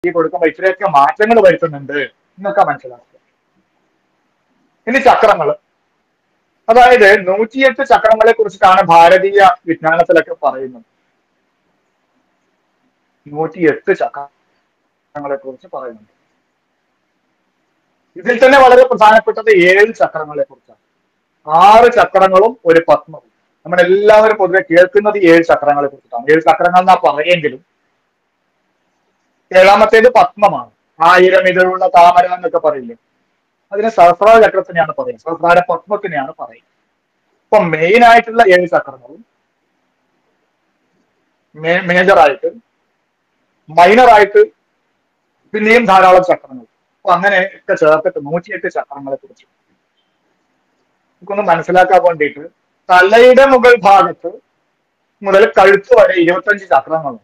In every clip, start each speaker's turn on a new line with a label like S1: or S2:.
S1: കൊടുക്കുമ്പോൾ ഇത്രയൊക്കെ മാറ്റങ്ങൾ വരുത്തുന്നുണ്ട് എന്നൊക്കെ മനസ്സിലാക്കുക ഇനി ചക്രങ്ങൾ അതായത് നൂറ്റിയെട്ട് ചക്രങ്ങളെ കുറിച്ചിട്ടാണ് ഭാരതീയ വിജ്ഞാനത്തിലൊക്കെ പറയുന്നത് നൂറ്റിയെട്ട് ചക്രങ്ങളെ കുറിച്ച് പറയുന്നുണ്ട് ഇതിൽ തന്നെ വളരെ പ്രധാനപ്പെട്ടത് ഏഴ് ചക്രങ്ങളെ കുറിച്ചാണ് ആറ് ചക്രങ്ങളും ഒരു പത്മവും നമ്മളെല്ലാവരും പൊതുവെ കേൾക്കുന്നത് ഏഴ് ചക്രങ്ങളെ കുറിച്ചിട്ടാണ് ഏഴ് ചക്രങ്ങൾ എന്നാ പറയെങ്കിലും ഏഴാമത്തേത് പത്മമാണ് ആയിരം ഇതളുള്ള താമര എന്നൊക്കെ പറയില്ലേ അതിന് സഹസ്രാര ചക്രത്തിനെയാണ് പറയുന്നത് സഹസ്രാര പത്മത്തിനെയാണ് പറയുന്നത് അപ്പൊ മെയിൻ ആയിട്ടുള്ള ഏഴ് ചക്രങ്ങളും മേജർ ആയിട്ട് മൈനർ ആയിട്ട് പിന്നെയും ധാരാളം ചക്രങ്ങൾ അപ്പൊ അങ്ങനെ ഒക്കെ ചേർത്തിട്ട് നൂറ്റിയെട്ട് ചക്രങ്ങളെ കുറിച്ച് നമുക്കൊന്ന് മനസ്സിലാക്കാൻ വേണ്ടിയിട്ട് തലയുടെ മുകൾ ഭാഗത്ത് മുതൽ കഴുത്ത് വരെ ഇരുപത്തഞ്ച് ചക്രങ്ങളുണ്ട്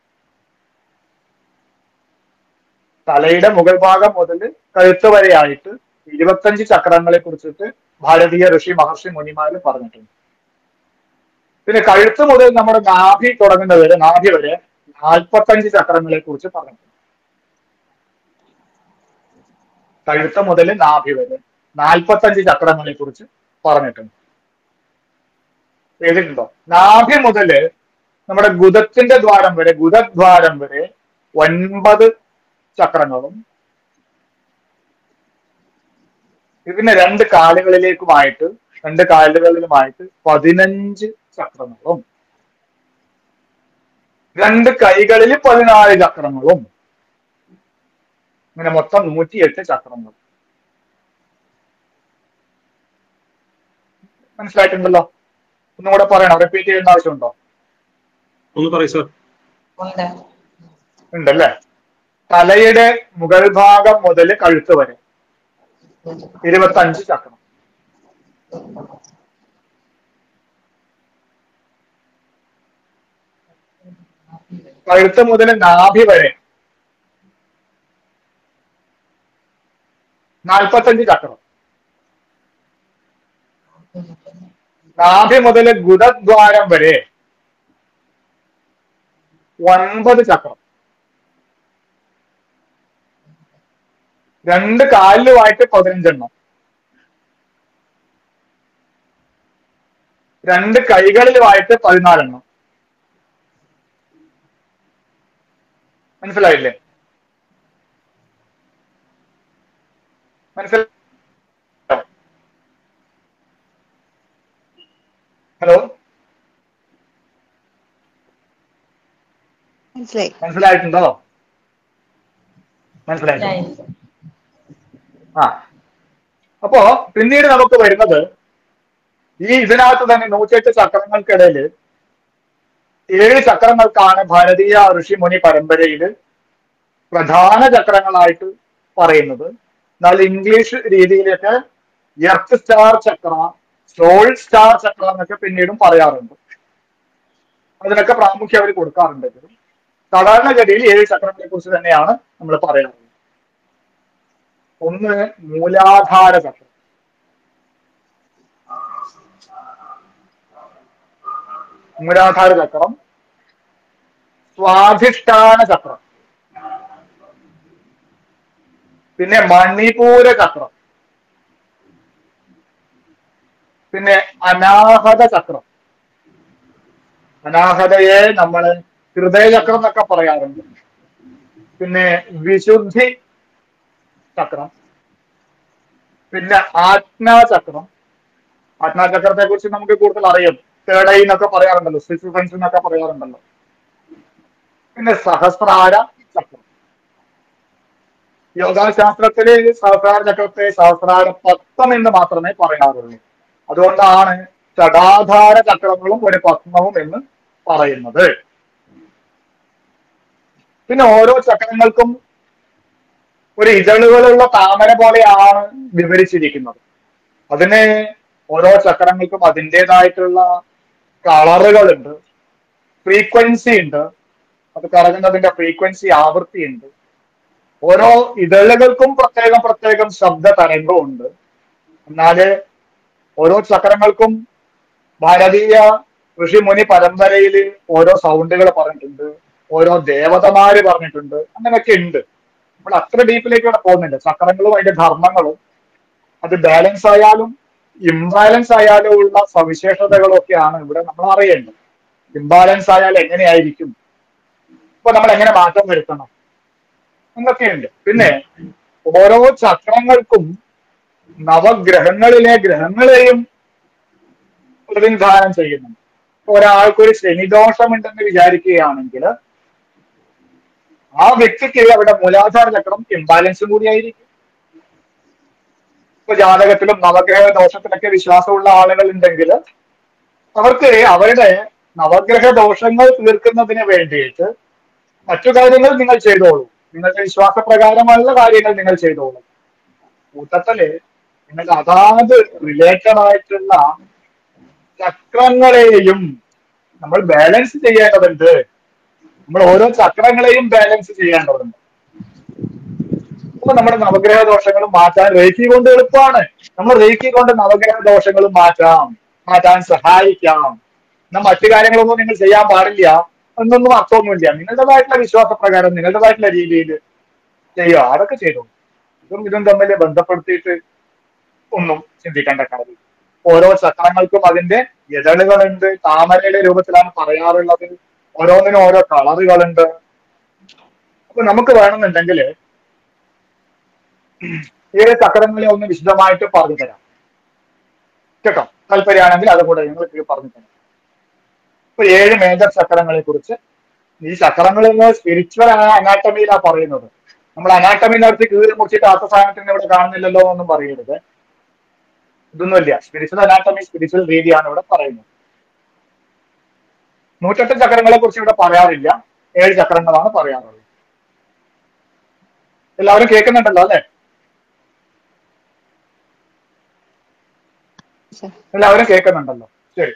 S1: തലയുടെ മുകൾ ഭാഗം മുതൽ കഴുത്ത് വരെയായിട്ട് ഇരുപത്തഞ്ച് ചക്രങ്ങളെ കുറിച്ചിട്ട് ഭാരതീയ ഋഷി മഹർഷി മുനിമാര് പറഞ്ഞിട്ടുണ്ട് പിന്നെ കഴുത്ത് മുതൽ നമ്മുടെ നാഭി തുടങ്ങുന്നത് വരെ നാഭി വരെ നാൽപ്പത്തഞ്ച് ചക്രങ്ങളെ കുറിച്ച് പറഞ്ഞിട്ടുണ്ട് കഴുത്ത് മുതൽ നാഭി വരെ നാൽപ്പത്തഞ്ച് ചക്രങ്ങളെ കുറിച്ച് പറഞ്ഞിട്ടുണ്ട് എഴുതിയിട്ടുണ്ടോ നാഭി മുതല് നമ്മുടെ ഗുദത്തിന്റെ ദ്വാരം വരെ ഗുദദ്വാരം വരെ ഒൻപത് ചക്രങ്ങളും ഇതിന് രണ്ട് കാലുകളിലേക്കുമായിട്ട് രണ്ട് കാലുകളിലുമായിട്ട് പതിനഞ്ച് ചക്രങ്ങളും രണ്ട് കൈകളിൽ പതിനാല് ചക്രങ്ങളും ഇങ്ങനെ മൊത്തം നൂറ്റിയെട്ട് ചക്രങ്ങൾ മനസ്സിലായിട്ടുണ്ടല്ലോ ഒന്നും കൂടെ പറയണം റിപ്പീറ്റ് ചെയ്യേണ്ട ആവശ്യമുണ്ടോ
S2: ഒന്ന് പറയൂ സർ
S3: ഉണ്ട്
S1: ഉണ്ടല്ലേ തലയുടെ മുകൾ ഭാഗം മുതൽ കഴുത്ത് വരെ ഇരുപത്തഞ്ച് ചക്രം കഴുത്ത് മുതൽ നാഭി വരെ നാൽപ്പത്തഞ്ച് ചക്രം നാഭി മുതൽ ഗുദദ്വാരം വരെ ഒൻപത് ചക്രം രണ്ട് കാലിലുമായിട്ട് പതിനഞ്ചെണ്ണം രണ്ട് കൈകളിലുമായിട്ട് പതിനാലെണ്ണം മനസ്സിലായില്ലേ മനസ്സിലായോ ഹലോ
S4: മനസ്സിലായി
S1: മനസ്സിലായിട്ടുണ്ടോ മനസ്സിലായിട്ടുണ്ട് ആ അപ്പോ പിന്നീട് നമുക്ക് വരുന്നത് ഈ ഇതിനകത്ത് തന്നെ നൂറ്റിയെട്ട് ചക്രങ്ങൾക്കിടയിൽ ഏഴ് ചക്രങ്ങൾക്കാണ് ഭാരതീയ ഋഷിമുനി പരമ്പരയിൽ പ്രധാന ചക്രങ്ങളായിട്ട് പറയുന്നത് എന്നാൽ ഇംഗ്ലീഷ് രീതിയിലൊക്കെ earth star chakra soul star chakra എന്നൊക്കെ പിന്നീടും പറയാറുണ്ട് അതിനൊക്കെ പ്രാമുഖ്യം അവർ കൊടുക്കാറുണ്ടെങ്കിലും സാധാരണഗതിയിൽ ഏഴ് ചക്രങ്ങളെ കുറിച്ച് തന്നെയാണ് നമ്മൾ പറയാറുള്ളത് ഒന്ന് മൂലാധാര ചക്രം മൂലാധാര ചക്രം സ്വാധിഷ്ഠാന ചക്രം പിന്നെ മണിപൂര ചക്രം പിന്നെ അനാഹത ചക്രം അനാഹതയെ നമ്മൾ ഹൃദയചക്രം എന്നൊക്കെ പറയാറുണ്ട് പിന്നെ വിശുദ്ധി ചക്രം പിന്നെ ആജ്ഞാചക്രം ആജ്ഞാചക്രത്തെ കുറിച്ച് നമുക്ക് കൂടുതൽ അറിയാം തേർഡ് ഐ എന്നൊക്കെ പറയാറുണ്ടല്ലോ സിക്സ് സെൻസ് എന്നൊക്കെ പറയാറുണ്ടല്ലോ പിന്നെ സഹസ്രാര ചക്രം യോഗാശാസ്ത്രത്തില് സഹസ്രാര ചക്രത്തെ സഹസ്രാര പത്മം എന്ന് മാത്രമേ പറയാറുള്ളൂ അതുകൊണ്ടാണ് ചടാധാര ചക്രങ്ങളും ഒരു പത്മവും എന്ന് പറയുന്നത് പിന്നെ ഓരോ ചക്രങ്ങൾക്കും ഒരു ഇതളുകളുള്ള താമര പോലെയാണ് വിവരിച്ചിരിക്കുന്നത് അതിന് ഓരോ ചക്രങ്ങൾക്കും അതിൻ്റെതായിട്ടുള്ള കളറുകളുണ്ട് ഫ്രീക്വൻസി ഉണ്ട് അത് കറങ്ങുന്നതിന്റെ ഫ്രീക്വൻസി ആവൃത്തി ഉണ്ട് ഓരോ ഇതളുകൾക്കും പ്രത്യേകം പ്രത്യേകം ശബ്ദ തരംഗമുണ്ട് എന്നാല് ഓരോ ചക്രങ്ങൾക്കും ഭാരതീയ ഋഷിമുനി പരമ്പരയിൽ ഓരോ സൗണ്ടുകൾ പറഞ്ഞിട്ടുണ്ട് ഓരോ ദേവതമാര് പറഞ്ഞിട്ടുണ്ട് അങ്ങനെയൊക്കെ ഉണ്ട് നമ്മൾ അത്ര ഡീപ്പിലേക്ക് ഇവിടെ പോകുന്നില്ല ചക്രങ്ങളും അതിന്റെ ധർമ്മങ്ങളും അത് ബാലൻസ് ആയാലും ഇംബാലൻസ് ആയാലും ഉള്ള സവിശേഷതകളൊക്കെയാണ് ഇവിടെ നമ്മൾ അറിയേണ്ടത് ഇംബാലൻസ് ആയാൽ എങ്ങനെയായിരിക്കും ഇപ്പൊ നമ്മൾ എങ്ങനെ മാറ്റം വരുത്തണം എന്നൊക്കെയുണ്ട് പിന്നെ ഓരോ ചക്രങ്ങൾക്കും നവഗ്രഹങ്ങളിലെ ഗ്രഹങ്ങളെയും പ്രതിനിധാനം ചെയ്യുന്നു ഇപ്പൊ ഒരാൾക്കൊരു ശനിദോഷമുണ്ടെന്ന് വിചാരിക്കുകയാണെങ്കിൽ ആ വ്യക്തിക്ക് അവിടെ മൂലാധാര ചക്രം ഇംബാലൻസും കൂടിയായിരിക്കും ഇപ്പൊ ജാതകത്തിലും നവഗ്രഹ ദോഷത്തിലൊക്കെ വിശ്വാസമുള്ള ആളുകൾ ഉണ്ടെങ്കിൽ അവർക്ക് അവരുടെ നവഗ്രഹ ദോഷങ്ങൾ തീർക്കുന്നതിന് വേണ്ടിയിട്ട് മറ്റു കാര്യങ്ങൾ നിങ്ങൾ ചെയ്തോളൂ നിങ്ങളുടെ വിശ്വാസപ്രകാരമുള്ള കാര്യങ്ങൾ നിങ്ങൾ ചെയ്തോളൂ കൂട്ടത്തില് നിങ്ങൾ അതാത് റിലേറ്റഡ് ആയിട്ടുള്ള ചക്രങ്ങളെയും നമ്മൾ ബാലൻസ് ചെയ്യേണ്ടതുണ്ട് നമ്മൾ ഓരോ ചക്രങ്ങളെയും ബാലൻസ് ചെയ്യേണ്ടതുണ്ട് അപ്പൊ നമ്മുടെ നവഗ്രഹ ദോഷങ്ങൾ മാറ്റാൻ റേക്കി കൊണ്ട് എളുപ്പമാണ് നമ്മൾ റേക്കി കൊണ്ട് നവഗ്രഹ ദോഷങ്ങൾ മാറ്റാം മാറ്റാൻ സഹായിക്കാം എന്നാൽ മറ്റു കാര്യങ്ങളൊന്നും നിങ്ങൾ ചെയ്യാൻ പാടില്ല എന്നൊന്നും അർത്ഥമൊന്നുമില്ല നിങ്ങളുടേതായിട്ടുള്ള വിശ്വാസപ്രകാരം നിങ്ങളുടേതായിട്ടുള്ള രീതിയിൽ ചെയ്യുക അതൊക്കെ ചെയ്തു ഇതും ഇതും തമ്മിൽ ബന്ധപ്പെടുത്തിയിട്ട് ഒന്നും ചിന്തിക്കേണ്ട കാര്യം ഓരോ ചക്രങ്ങൾക്കും അതിന്റെ ഇതളുകളുണ്ട് താമരയുടെ രൂപത്തിലാണ് പറയാറുള്ളത് ഓരോന്നിനും ഓരോ കളറുകളുണ്ട് അപ്പൊ നമുക്ക് വേണമെന്നുണ്ടെങ്കിൽ ഏഴ് ചക്രങ്ങളെ ഒന്ന് വിശദമായിട്ട് പറഞ്ഞു തരാം കേട്ടോ താല്പര്യമാണെങ്കിൽ അതുകൂടെ നിങ്ങൾക്ക് പറഞ്ഞു തരാം ഇപ്പൊ ഏഴ് മേജർ ചക്രങ്ങളെ കുറിച്ച് ഈ ചക്രങ്ങൾ എന്ന് സ്പിരിച്വൽ അനാട്ടമിയിലാണ് പറയുന്നത് നമ്മൾ അനാട്ടമിന്റെ അടുത്ത് കീറി മുറിച്ചിട്ട് അർത്ഥസാധനത്തിന് ഇവിടെ കാണുന്നില്ലല്ലോ എന്നൊന്നും പറയരുത് ഇതൊന്നുമില്ല സ്പിരിച്വൽ അനാട്ടമി സ്പിരിച്വൽ രീതിയാണ് ഇവിടെ പറയുന്നത് നൂറ്റെട്ട് ചക്രങ്ങളെ കുറിച്ച് ഇവിടെ പറയാറില്ല ഏഴ് ചക്രങ്ങളാണ് പറയാറുള്ളത് എല്ലാവരും കേൾക്കുന്നുണ്ടല്ലോ അല്ലെ
S3: സർ
S1: എല്ലാവരും കേൾക്കുന്നുണ്ടല്ലോ ശരി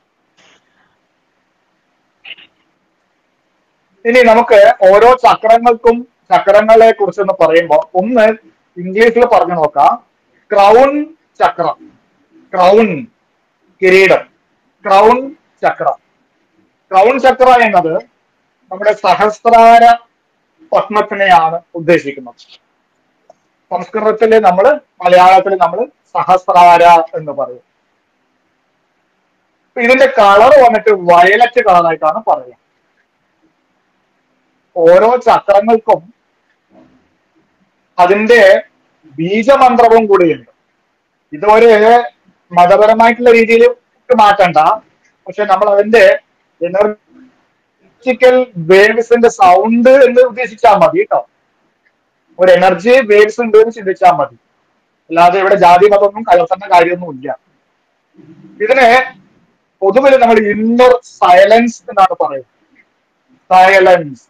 S1: ഇനി നമുക്ക് ഓരോ ചക്രങ്ങൾക്കും ചക്രങ്ങളെ കുറിച്ചൊന്ന് പറയുമ്പോൾ ഒന്ന് ഇംഗ്ലീഷിൽ പറഞ്ഞു നോക്കാം ക്രൗൺ ചക്രം ക്രൗൺ കിരീടം ക്രൗൺ ചക്ര ക്രൗൺ ചക്ര എന്നത് നമ്മുടെ സഹസ്രാര പത്മത്തിനെയാണ് ഉദ്ദേശിക്കുന്നത് സംസ്കൃതത്തില് നമ്മൾ മലയാളത്തിൽ നമ്മൾ സഹസ്രാര എന്ന് പറയും അപ്പൊ ഇതിന്റെ കളർ വന്നിട്ട് വയലറ്റ് കളറായിട്ടാണ് പറയുക ഓരോ ചക്രങ്ങൾക്കും അതിന്റെ ബീജമന്ത്രവും കൂടിയുണ്ട് ഇതൊരു മതപരമായിട്ടുള്ള രീതിയിൽ മാറ്റണ്ട പക്ഷെ നമ്മൾ അതിന്റെ എനർജിക്കൽ വേവ്സിന്റെ സൗണ്ട് എന്ന് ഉദ്ദേശിച്ചാൽ മതി കേട്ടോ ഒരു എനർജി വേവ്സ് ഉണ്ട് എന്ന് ചിന്തിച്ചാൽ മതി അല്ലാതെ ഇവിടെ ജാതി മതമൊന്നും കലർത്തേണ്ട കാര്യമൊന്നും ഇല്ല ഇതിനെ പൊതുവിൽ നമ്മൾ ഇന്നർ സൈലൻസ് എന്നാണ് പറയുന്നത് സൈലൻസ്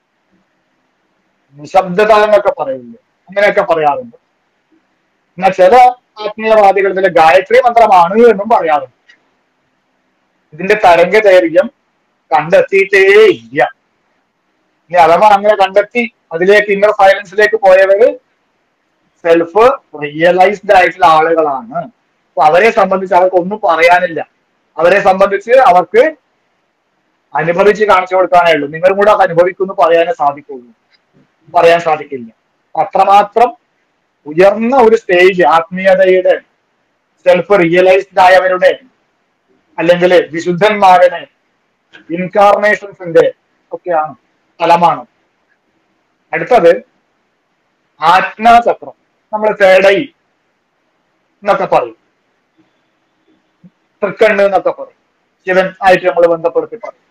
S1: നിശബ്ദത എന്നൊക്കെ പറയില്ലേ അങ്ങനെയൊക്കെ പറയാറുണ്ട് എന്നാൽ ചില ആത്മീയവാദികൾ ഇതിലെ ഗായത്രി മന്ത്രമാണ് എന്നും പറയാറുണ്ട് ഇതിന്റെ തരംഗ ദൈർഘ്യം കണ്ടെത്തിയിട്ടേ ഇല്ല ഇനി അഥവാ അങ്ങനെ കണ്ടെത്തി അതിലേക്ക് ഇന്നർ സൈലൻസിലേക്ക് പോയവര് സെൽഫ് റിയലൈസ്ഡ് ആയിട്ടുള്ള ആളുകളാണ് അപ്പൊ അവരെ സംബന്ധിച്ച് അവർക്ക് ഒന്നും പറയാനില്ല അവരെ സംബന്ധിച്ച് അവർക്ക് അനുഭവിച്ച് കാണിച്ചു കൊടുക്കാനേ ഉള്ളൂ നിങ്ങളും കൂടെ അത് അനുഭവിക്കുന്നു പറയാനേ സാധിക്കുള്ളൂ പറയാൻ സാധിക്കില്ല അത്രമാത്രം ഉയർന്ന ഒരു സ്റ്റേജ് ആത്മീയതയുടെ സെൽഫ് റിയലൈസ്ഡ് ആയവരുടെ അല്ലെങ്കിൽ വിശുദ്ധന്മാരുടെ ഇൻകാർണേഷൻസിന്റെ ഒക്കെയാണ് ഫലമാണ് അടുത്തത് ആജ്ഞാചക്രം നമ്മൾ തേടൈ എന്നൊക്കെ പറയും തൃക്കണ്ണ് എന്നൊക്കെ പറയും ശിവൻ ആയിട്ട് നമ്മൾ ബന്ധപ്പെടുത്തി പറയും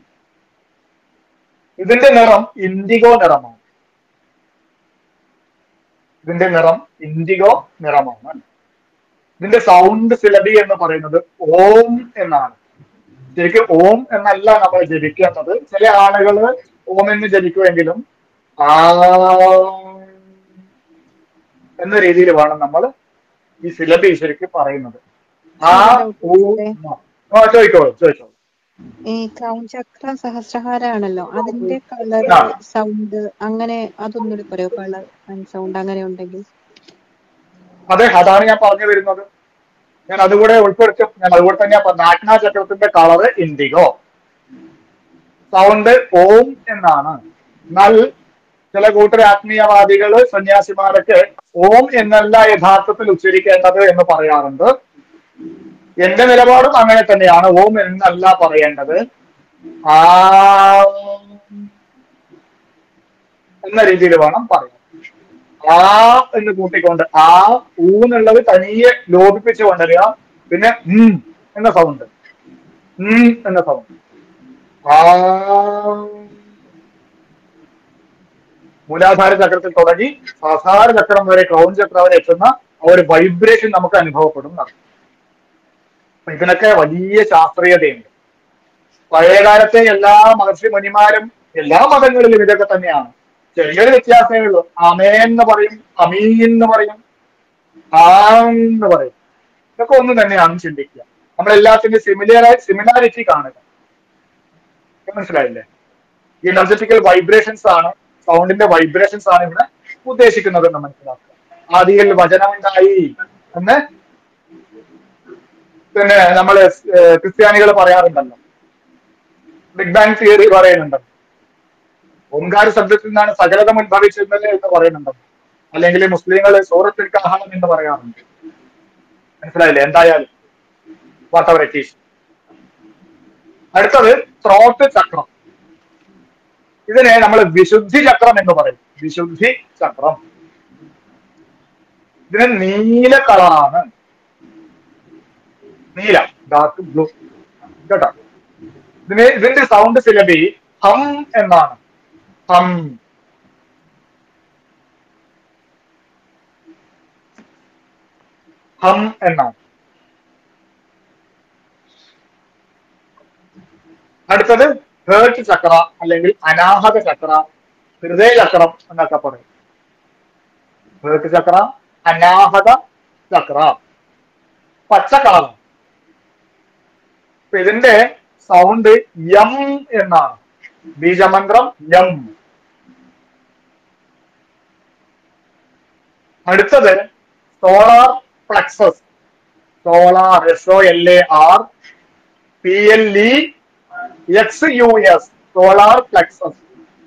S1: ഇതിന്റെ നിറം ഇൻഡിഗോ നിറമാണ് ഇതിന്റെ നിറം ഇൻഡിഗോ നിറമാണ് ഇതിന്റെ സൗണ്ട് സിലബി എന്ന് പറയുന്നത് ഓം എന്നാണ് ശരിക്കും ഓം എന്നല്ല നമ്മൾ ജപിക്കേണ്ടത് ചില ആളുകള് ഓം എന്ന് ജപിക്കുമെങ്കിലും ആ എന്ന രീതിയിൽ വേണം നമ്മൾ ഈ സിലബി ശരിക്കും പറയുന്നത് ആ ഊ മ. ആ ചോദിക്കോളൂ ചോദിച്ചോളൂ
S3: ഈ ക്രൗൺ ചക്ര സഹസ്രഹാരാണല്ലോ അതിന്റെ കളർ
S1: ആ.
S3: സൗണ്ട് അങ്ങനെ അതൊന്നുകൂടി പറയോ കളർ ആൻഡ് സൗണ്ട് അങ്ങനെ ഉണ്ടെങ്കിൽ
S1: അതെ അതാണ് ഞാൻ പറഞ്ഞു വരുന്നത് ഞാൻ അതുകൂടെ ഉൾപ്പെടുത്തും ഞാൻ അതുകൂടെ തന്നെയാ പറഞ്ഞത് ആജ്ഞാ ചക്രത്തിന്റെ കളറ് ഇൻഡിഗോ സൗണ്ട് ഓം എന്നാണ് എന്നാൽ ചില കൂട്ടർ ആത്മീയവാദികള് സന്യാസിമാരൊക്കെ ഓം എന്നല്ല യഥാർത്ഥത്തിൽ ഉച്ചരിക്കേണ്ടത് എന്ന് പറയാറുണ്ട് എന്റെ നിലപാടും അങ്ങനെ തന്നെയാണ് ഓം എന്നല്ല പറയേണ്ടത് ആ എന്ന രീതിയിൽ വേണം പറയാൻ ആ എന്ന് കൂട്ടിക്കൊണ്ട് ആ ഊ എന്നുള്ളത് തനിയെ ലോപിപ്പിച്ച് കൊണ്ടുവരിക പിന്നെ ഉം എന്ന സൗണ്ട് ഉം എന്ന സൗണ്ട് ആ മൂലാധാര ചക്രത്തിൽ തുടങ്ങി സഹസ്രാര ചക്രം വരെ ക്രൗൺ ചക്രം വരെ എത്തുന്ന ആ ഒരു വൈബ്രേഷൻ നമുക്ക് അനുഭവപ്പെടും എന്നാണ്. അപ്പൊ ഇതിനൊക്കെ വലിയ ശാസ്ത്രീയതയുണ്ട് പഴയകാലത്തെ എല്ലാ മഹർഷി മുനിമാരും എല്ലാ മതങ്ങളിലും ഇതൊക്കെ തന്നെയാണ് ചെറിയൊരു വ്യത്യാസമേ ഉള്ളൂ അമേൻ എന്ന് പറയും അമീൻ എന്ന് പറയും ആം എന്ന് പറയും ഇതൊക്കെ ഒന്ന് തന്നെയാണ് ചിന്തിക്കുക നമ്മൾ എല്ലാത്തിന്റെ സിമിലർ സിമിലാരിറ്റി കാണുക ഇത് മനസ്സിലായില്ലേ ഈ എനർജറ്റിക്കൽ വൈബ്രേഷൻസ് ആണ് സൗണ്ടിന്റെ വൈബ്രേഷൻസ് ആണ് ഇവിടെ ഉദ്ദേശിക്കുന്നത് എന്ന് മനസ്സിലാക്കുക ആദിയിൽ വചനമുണ്ടായി എന്ന് പിന്നെ നമ്മള് ക്രിസ്ത്യാനികൾ പറയാറുണ്ടല്ലോ ബിഗ് ബാങ് തിയറി പറയുന്നുണ്ടല്ലോ ഓംകാര ശബ്ദത്തിൽ നിന്നാണ് സകലതം ഉത്ഭവിച്ചിരുന്നത് എന്ന് പറയുന്നുണ്ടല്ലോ അല്ലെങ്കിൽ മുസ്ലിങ്ങൾ സൂറത്തിൽ കഹാളം എന്ന് പറയാറുണ്ട് മനസ്സിലായില്ലേ എന്തായാലും വാട്ട് അവർ ഇറ്റ് അടുത്തത് ത്രോട്ട് ചക്രം ഇതിനെ നമ്മൾ വിശുദ്ധി ചക്രം എന്ന് പറയും വിശുദ്ധി ചക്രം ഇതിന് നീല കളറാണ് നീല ഡാർക്ക് ബ്ലൂ കേട്ടോ ഇതിന് ഇതിന്റെ സൗണ്ട് സിലബി ഹം എന്നാണ് ഹം ഹം എന്നാണ് അടുത്തത് ഹേർട്ട് ചക്ര അല്ലെങ്കിൽ അനാഹത ചക്ര ഹൃദയ ചക്രം എന്നൊക്കെ പറയും ഹേർട്ട് ചക്ര അനാഹത ചക്ര പച്ച കളറാണ് അപ്പൊ ഇതിന്റെ സൗണ്ട് യം എന്നാണ് ബീജമന്ത്രം യം അടുത്തത് solar plexus solar S O L A R P L E X U S solar plexus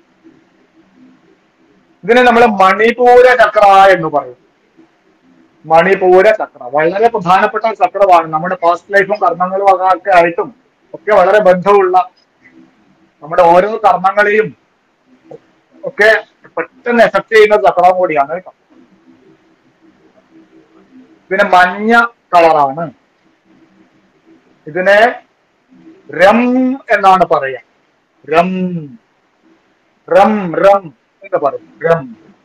S1: ഇതിനെ നമ്മൾ മണിപൂര ചക്ര എന്ന് പറയും മണിപൂര ചക്ര വളരെ പ്രധാനപ്പെട്ട ചക്രമാണ് നമ്മുടെ പാസ്റ്റ് ലൈഫും കർമ്മങ്ങളും ഒക്കെ ആയിട്ടും ഒക്കെ വളരെ ബന്ധമുള്ള നമ്മുടെ ഓരോ കർമ്മങ്ങളെയും ഒക്കെ പെട്ടെന്ന് എഫക്ട് ചെയ്യുന്ന ചക്രം കൂടിയാണ് കേട്ടോ ഇതിന് മഞ്ഞ കളറാണ് ഇതിനെ രം എന്നാണ് പറയാ രം രം രം എന്ന് പറയും രം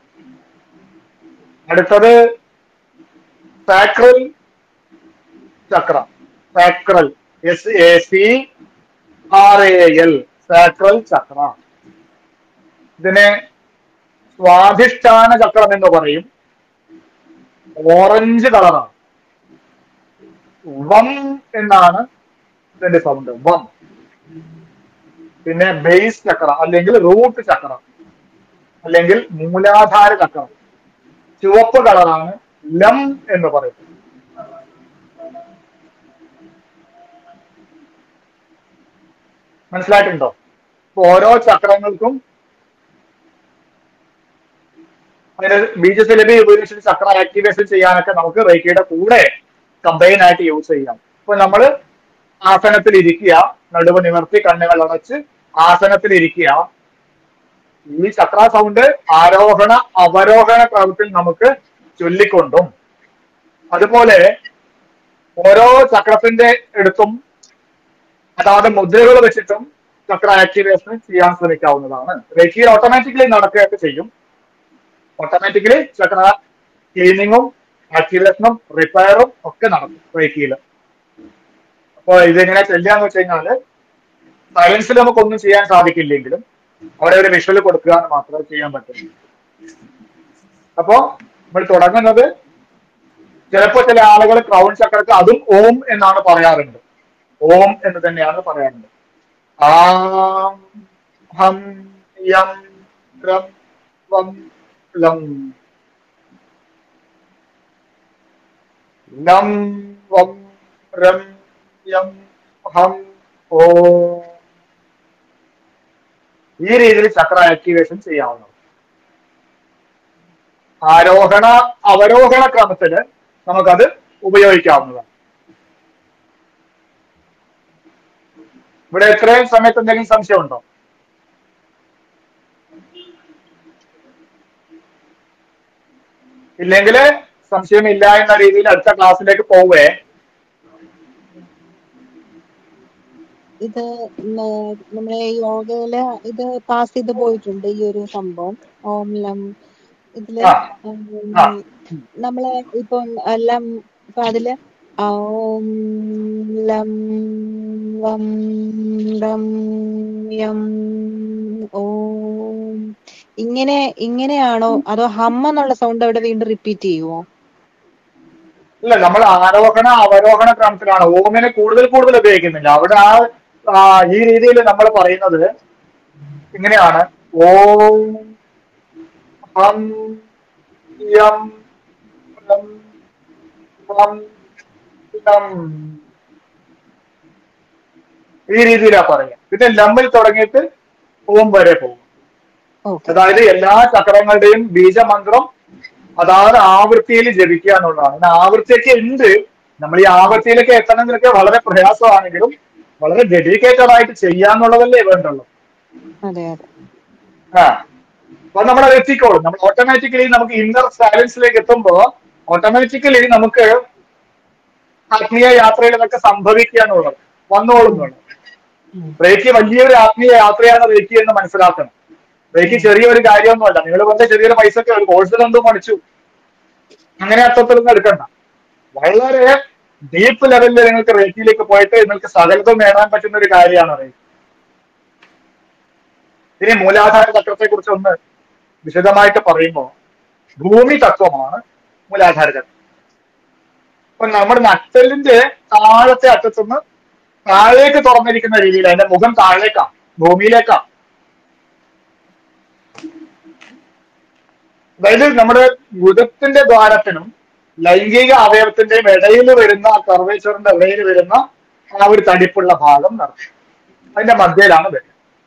S1: അടുത്തത് sacral chakra sacral S A C R A L sacral chakra ഇതിനെ സ്വാധിഷ്ഠാന ചക്രം എന്ന് പറയും ഓറഞ്ച് കളറാണ് വം എന്നാണ് ഇതിന്റെ സൗണ്ട് വം പിന്നെ ബേസ് ചക്ര അല്ലെങ്കിൽ റൂട്ട് ചക്ര അല്ലെങ്കിൽ മൂലാധാര ചക്രം ചുവപ്പ് കളറാണ് ലം എന്ന് പറയും മനസ്സിലായിട്ടുണ്ടോ അപ്പൊ ഓരോ ചക്രങ്ങൾക്കും അതിന് ബീജസിലബി ഉപയോഗിച്ച് ചക്ര ആക്ടിവേഷൻ ചെയ്യാനൊക്കെ നമുക്ക് റേക്കിയുടെ കൂടെ കമ്പൈൻ ആയിട്ട് യൂസ് ചെയ്യാം ഇപ്പൊ നമ്മള് ആസനത്തിൽ ഇരിക്കുക നടുവ് നിവർത്തി കണ്ണുകൾ അടച്ച് ആസനത്തിൽ ഇരിക്കുക ഈ ചക്ര സൗണ്ട് ആരോഹണ അവരോഹണ ക്രമത്തിൽ നമുക്ക് ചൊല്ലിക്കൊണ്ടും അതുപോലെ ഓരോ ചക്രത്തിന്റെ എടുത്തും അതാത് മുദ്രകൾ വെച്ചിട്ടും ചക്ര ആക്ടിവേഷൻ ചെയ്യാൻ ശ്രമിക്കാവുന്നതാണ് റേക്കിയിൽ ഓട്ടോമാറ്റിക്കലി നടക്കുകയൊക്കെ ചെയ്യും ഓട്ടോമാറ്റിക്കലി ചക്ര ക്ലീനിങ്ങും ആക്ടിവേഷനും റിപ്പയറും ഒക്കെ നടക്കും റേക്കിയിൽ അപ്പൊ ഇതെങ്ങനെ ചെല്ലാന്ന് വെച്ച് കഴിഞ്ഞാല് സയൻസിൽ നമുക്കൊന്നും ചെയ്യാൻ സാധിക്കില്ലെങ്കിലും അവിടെ ഒരു വിഷ്വൽ കൊടുക്കുക എന്ന് മാത്രമേ ചെയ്യാൻ പറ്റുള്ളൂ അപ്പോ നമ്മൾ തുടങ്ങുന്നത് ചിലപ്പോ ചില ആളുകൾ ക്രൗൺ ചക്രക്ക് അതും ഓം എന്നാണ് പറയാറുണ്ട് ഓം എന്ന് തന്നെയാണ് പറയാറുണ്ട് ആം ഹം യം രം വം ലം ലം വം രം യം ഹം ഓം ഈ രീതിയിൽ ചക്ര ആക്ടിവേഷൻ ചെയ്യാവുന്നതാണ് ആരോഹണ അവരോഹണ ക്രമത്തില് നമുക്കത് ഉപയോഗിക്കാവുന്നതാണ് ഇവിടെ എത്രയും സമയത്ത് എന്തെങ്കിലും സംശയമുണ്ടോ ഇല്ലെങ്കിൽ സംശയമില്ല എന്ന രീതിയിൽ അടുത്ത ക്ലാസ്സിലേക്ക് പോവേ
S3: ഇത് മ- നമ്മളെ യോഗയില് ഇത് പാസ് ചെയ്ത് പോയിട്ടുണ്ട് ഈ ഒരു സംഭവം ഓം ലം ഇതില്
S1: ആ
S3: ഉം,
S1: ആ
S3: നമ്മളെ ഇപ്പം എല്ലാം ഇപ്പൊ അതില് ഓം ലം വം റം യം ഓം ഇങ്ങനെ ഇങ്ങനെയാണോ അതോ ഹമ്മ എന്നുള്ള സൗണ്ട് അവിടെ വീണ്ടും റിപ്പീറ്റ് ചെയ്യുവോ
S1: ഇല്ല നമ്മൾ ആരോഹണ അവരോഹണ ക്രമത്തിലാണ് ഓമിനെ കൂടുതൽ കൂടുതൽ ഉപയോഗിക്കുന്നില്ല അവിടെ ആ ആ, ഈ രീതിയിൽ നമ്മൾ പറയുന്നത് ഇങ്ങനെയാണ് ഓം ഹം യം ളം വം ലം ഈ രീതിയിലാ പറയുക പിന്നെ ലമ്മിൽ തുടങ്ങിയിട്ട് ഓം വരെ പോകും
S3: ഓക്കെ
S1: അതായത് എല്ലാ ചക്രങ്ങളുടെയും ബീജമന്ത്രം അതാത് ആവൃത്തിയിൽ ജപിക്കുക എന്നുള്ളതാണ് പിന്നെ ആവൃത്തിയൊക്കെ ഉണ്ട് നമ്മൾ ഈ ആവൃത്തിയിലൊക്കെ എത്തണമെന്നൊക്കെ വളരെ പ്രയാസമാണെങ്കിലും വളരെ ഡെഡിക്കേറ്റഡ് ആയിട്ട് ചെയ്യാന്നുള്ളതല്ലേ വേണ്ടുള്ളൂ
S3: അതെ അതെ
S1: ആ അപ്പൊ നമ്മൾ അത് എത്തിക്കോളും നമ്മൾ ഓട്ടോമാറ്റിക്കലി നമുക്ക് ഇന്നർ സൈലൻസിലേക്ക് എത്തുമ്പോ ഓട്ടോമാറ്റിക്കലി നമുക്ക് ആത്മീയ യാത്രയിൽ ഇതൊക്കെ സംഭവിക്കുക എന്നുള്ളത് വന്നോളും എന്നുള്ളത് റേക്കി വലിയൊരു ആത്മീയ യാത്രയാണ് റേക്കി എന്ന് മനസ്സിലാക്കണം റേക്കി ചെറിയൊരു കാര്യമൊന്നുമല്ല നിങ്ങൾ വെറുതെ ചെറിയൊരു പൈസ ഒക്കെ ഒരു കോഴ്സിൽ എന്തോ പഠിച്ചു അങ്ങനെ അർത്ഥത്തിലൊന്നും എടുക്കണ്ട വളരെ ഡീപ്പ് ലെവലിൽ നിങ്ങൾക്ക് റേക്കിയിലേക്ക് പോയിട്ട് നിങ്ങൾക്ക് സകലതും നേടാൻ പറ്റുന്ന ഒരു കാര്യമാണ് റേക്കി ഇനി മൂലാധാര ചക്രത്തെ കുറിച്ച് ഒന്ന് വിശദമായിട്ട് പറയുമ്പോൾ ഭൂമി തത്വമാണ് മൂലാധാര ചക്രം അപ്പൊ നമ്മുടെ നട്ടലിന്റെ താഴത്തെ അറ്റത്തുനിന്ന് താഴേക്ക് തുറന്നിരിക്കുന്ന രീതിയിൽ അതിന്റെ മുഖം താഴേക്കാ ഭൂമിയിലേക്കാ അതായത് നമ്മുടെ ഗുദത്തിന്റെ ദ്വാരത്തിനും ലൈംഗിക അവയവത്തിന്റെയും ഇടയിൽ വരുന്ന കർവേച്ചറിന്റെ ഇടയിൽ വരുന്ന ആ ഒരു തടിപ്പുള്ള ഭാഗം നടക്കും അതിന്റെ മധ്യയിലാണ് വരുന്നത്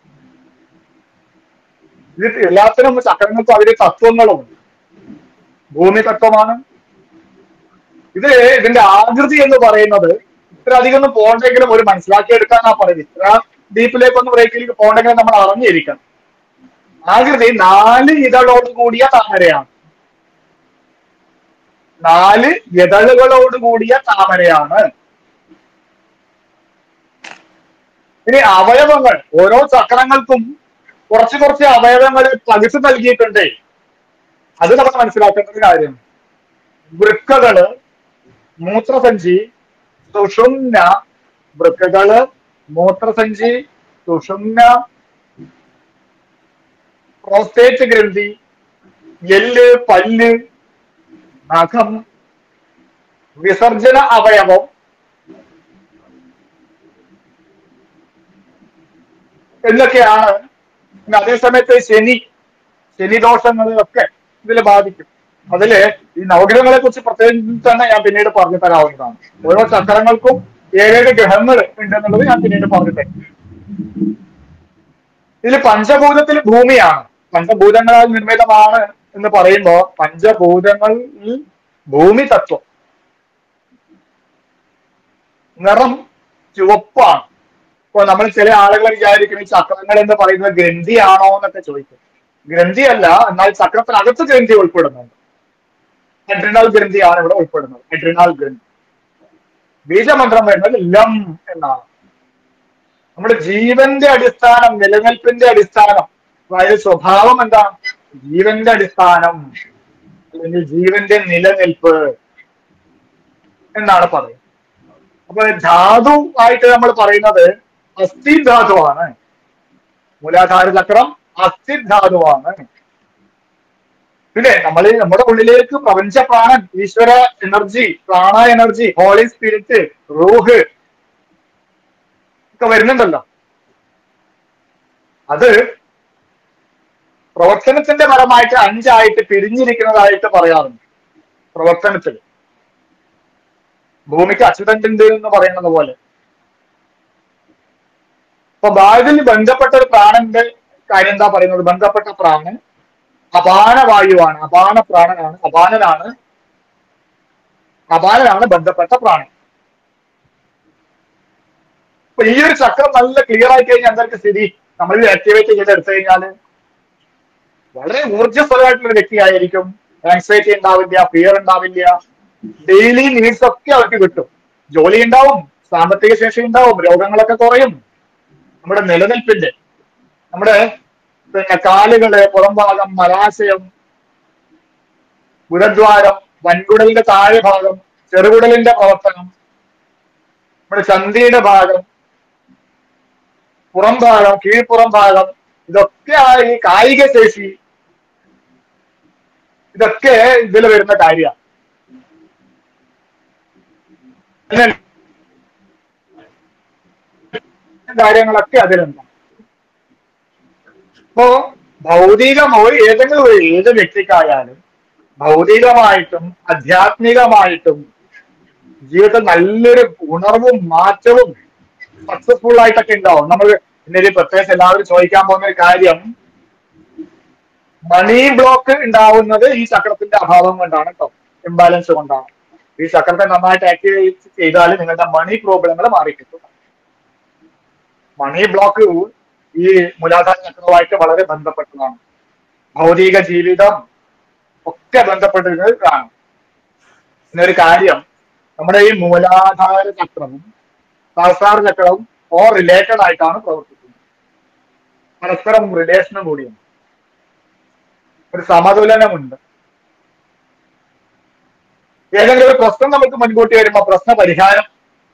S1: ഇത് എല്ലാത്തിനും ചക്രങ്ങൾക്കും അതിന്റെ തത്വങ്ങളുമുണ്ട് ഭൂമി തത്വമാണ് ഇത് ഇതിന്റെ ആകൃതി എന്ന് പറയുന്നത് ഇത്ര അധികം ഒന്നും പോകണ്ടെങ്കിലും ഒരു മനസ്സിലാക്കിയെടുക്കാനാ പറയുന്നത് ഇത്ര ഡീപ്പിലേക്കൊന്നും ബ്രേക്കിലേക്ക് പോകണ്ടെങ്കിലും നമ്മൾ അറിഞ്ഞിരിക്കണം ആകൃതി നാല് ഇതളോട് കൂടിയ താമരയാണ് നാല് ഇതളുകളോട് കൂടിയ താമരയാണ് ഇനി അവയവങ്ങൾ ഓരോ ചക്രങ്ങൾക്കും കുറച്ച് കുറച്ച് അവയവങ്ങൾ പകുത്ത് നൽകിയിട്ടുണ്ട് അത് നമ്മൾ മനസ്സിലാക്കേണ്ട ഒരു കാര്യം വൃക്കകള് മൂത്രസഞ്ചി സുഷുമ്ന വൃക്കകള് മൂത്രസഞ്ചി സുഷുമ്ന പ്രോസ്റ്റേറ്റ് ഗ്രന്ഥി എല്ല് പല്ല് നഖം വിസർജന അവയവം എന്നൊക്കെയാണ് പിന്നെ അതേ സമയത്ത് ശനി ശനി ദോഷങ്ങൾ ഒക്കെ ഇതിൽ ബാധിക്കും അതില് ഈ നവഗ്രഹങ്ങളെ കുറിച്ച് പ്രത്യേകിച്ച് തന്നെ ഞാൻ പിന്നീട് പറഞ്ഞു തരാവുന്നതാണ് ഓരോ ചക്രങ്ങൾക്കും ഏഴേഴ് ഗ്രഹങ്ങൾ ഉണ്ടെന്നുള്ളത് ഞാൻ പിന്നീട് പറഞ്ഞു തരാം ഇതിൽ പഞ്ചഭൂതത്തിൽ ഭൂമിയാണ് പഞ്ചഭൂതങ്ങളാൽ നിർമ്മിതമാണ് എന്ന് പറയുമ്പോ പഞ്ചഭൂതങ്ങളിൽ ഭൂമി തത്വം നിറം ചുവപ്പാണ് ഇപ്പൊ നമ്മൾ ചില ആളുകൾ വിചാരിക്കും ഈ ചക്രങ്ങൾ എന്ന് പറയുന്നത് ഗ്രന്ഥിയാണോ എന്നൊക്കെ ചോദിക്കും ഗ്രന്ഥിയല്ല എന്നാൽ ചക്രത്തിനകത്ത് ഗ്രന്ഥി ഉൾപ്പെടുന്നുണ്ട് അഡ്രിനാൽ ഗ്രന്ഥിയാണ് ഇവിടെ ഉൾപ്പെടുന്നത് അഡ്രിനാൽ ഗ്രന്ഥി ബീജമന്ത്രം വരുന്നത് ലം എന്നാണ് നമ്മുടെ ജീവന്റെ അടിസ്ഥാനം നിലനിൽപ്പിന്റെ അടിസ്ഥാനം അതായത് സ്വഭാവം എന്താണ് ജീവന്റെ അടിസ്ഥാനം അല്ലെങ്കിൽ ജീവന്റെ നിലനിൽപ്പ് എന്നാണ് പറയുന്നത് അപ്പൊ ധാതു ആയിട്ട് നമ്മൾ പറയുന്നത് അസ്ഥി ധാതുവാണ് മൂലാധാര ചക്രം അസ്ഥി ധാതുവാണ് പിന്നെ നമ്മൾ നമ്മുടെ ഉള്ളിലേക്ക് പ്രപഞ്ച പ്രാണൻ ഈശ്വര എനർജി പ്രാണ എനർജി ഹോളി സ്പിരിറ്റ് റൂഹ് ഒക്കെ വരുന്നുണ്ടല്ലോ അത് പ്രവർത്തനത്തിന്റെ പരമായിട്ട് അഞ്ചായിട്ട് പിരിഞ്ഞിരിക്കുന്നതായിട്ട് പറയാറുണ്ട് പ്രവർത്തനത്തിൽ ഭൂമിക്ക് അച്യുതണ്ട് എന്ന് പറയുന്നത് പോലെ ഇപ്പൊ ബാധിൽ ബന്ധപ്പെട്ട ഒരു പ്രാണന്റെ കാര്യം എന്താ പറയുന്നത് ബന്ധപ്പെട്ട പ്രാണൻ അപാന വായുവാണ് അപാന പ്രാണനാണ് അപാനനാണ് അപാനനാണ് ബന്ധപ്പെട്ട പ്രാണൻ അപ്പൊ ഈ ഒരു ചക്രം നല്ല ക്ലിയർ ആയി കഴിഞ്ഞാൽ എന്തൊക്കെ സ്ഥിതി നമ്മൾ ആക്ടിവേറ്റ് ചെയ്ത് എടുത്തു കഴിഞ്ഞാല് വളരെ ഊർജ്ജസ്വലമായിട്ടുള്ള ഒരു വ്യക്തിയായിരിക്കും ആൻസൈറ്റി ഉണ്ടാവില്ല ഫിയർ ഉണ്ടാവില്ല ഡെയിലി നീഡ്സ് ഒക്കെ അവർക്ക് കിട്ടും ജോലി ഉണ്ടാവും സാമ്പത്തിക ശേഷി ഉണ്ടാവും രോഗങ്ങളൊക്കെ കുറയും നമ്മുടെ നിലനിൽപ്പിന്റെ നമ്മുടെ പിന്നെ കാലുകള് പുറംഭാഗം മലാശയം ഗുരുദ്വാരം വൻകുടലിന്റെ താഴെ ഭാഗം ചെറുകുടലിന്റെ പ്രവർത്തനം നമ്മുടെ ചന്തിയുടെ ഭാഗം പുറം ഭാഗം കീഴ്പ്പുറം ഭാഗം ഇതൊക്കെ ആ ഈ കായിക ശേഷി ഇതൊക്കെ ഇതിൽ വരുന്ന കാര്യമാണ് കാര്യങ്ങളൊക്കെ അതിലുണ്ട് അപ്പോ ഭൗതികമായി ഏതെങ്കിലും ഒരു ഏത് വ്യക്തിക്കായാലും ഭൗതികമായിട്ടും ആധ്യാത്മികമായിട്ടും ജീവിതത്തിൽ നല്ലൊരു ഉണർവും മാറ്റവും സക്സസ്ഫുൾ ആയിട്ടൊക്കെ ഉണ്ടാവും നമ്മൾ ഇന്നലെ പ്രത്യേകിച്ച് എല്ലാവരും ചോദിക്കാൻ പോകുന്ന ഒരു കാര്യം മണി ബ്ലോക്ക് ഉണ്ടാവുന്നത് ഈ ചക്രത്തിന്റെ അഭാവം കൊണ്ടാണ് കേട്ടോ ഇംബാലൻസ് കൊണ്ടാണ് ഈ ചക്രത്തെ നന്നായിട്ട് ആക്ടിവേറ്റ് ചെയ്താൽ നിങ്ങളുടെ മണി പ്രോബ്ലങ്ങൾ മാറിക്കിട്ടും മണി ബ്ലോക്ക് ഈ മൂലാധാര ചക്രവുമായിട്ട് വളരെ ബന്ധപ്പെട്ടതാണ് ഭൗതിക ജീവിതം ഒക്കെ ബന്ധപ്പെട്ടിരുന്നത് കാണും പിന്നെ ഒരു കാര്യം നമ്മുടെ ഈ മൂലാധാര ചക്രവും സഹസ്രാര ചക്രവും ഓ റിലേറ്റഡ് ആയിട്ടാണ് പ്രവർത്തിക്കുന്നത് പരസ്പരം റിലേഷനും കൂടിയുണ്ട് ഒരു സമതുലനമുണ്ട് ഏതെങ്കിലും ഒരു പ്രശ്നം നമുക്ക് മുൻകൂട്ടി വരുമ്പോൾ പ്രശ്ന പരിഹാരം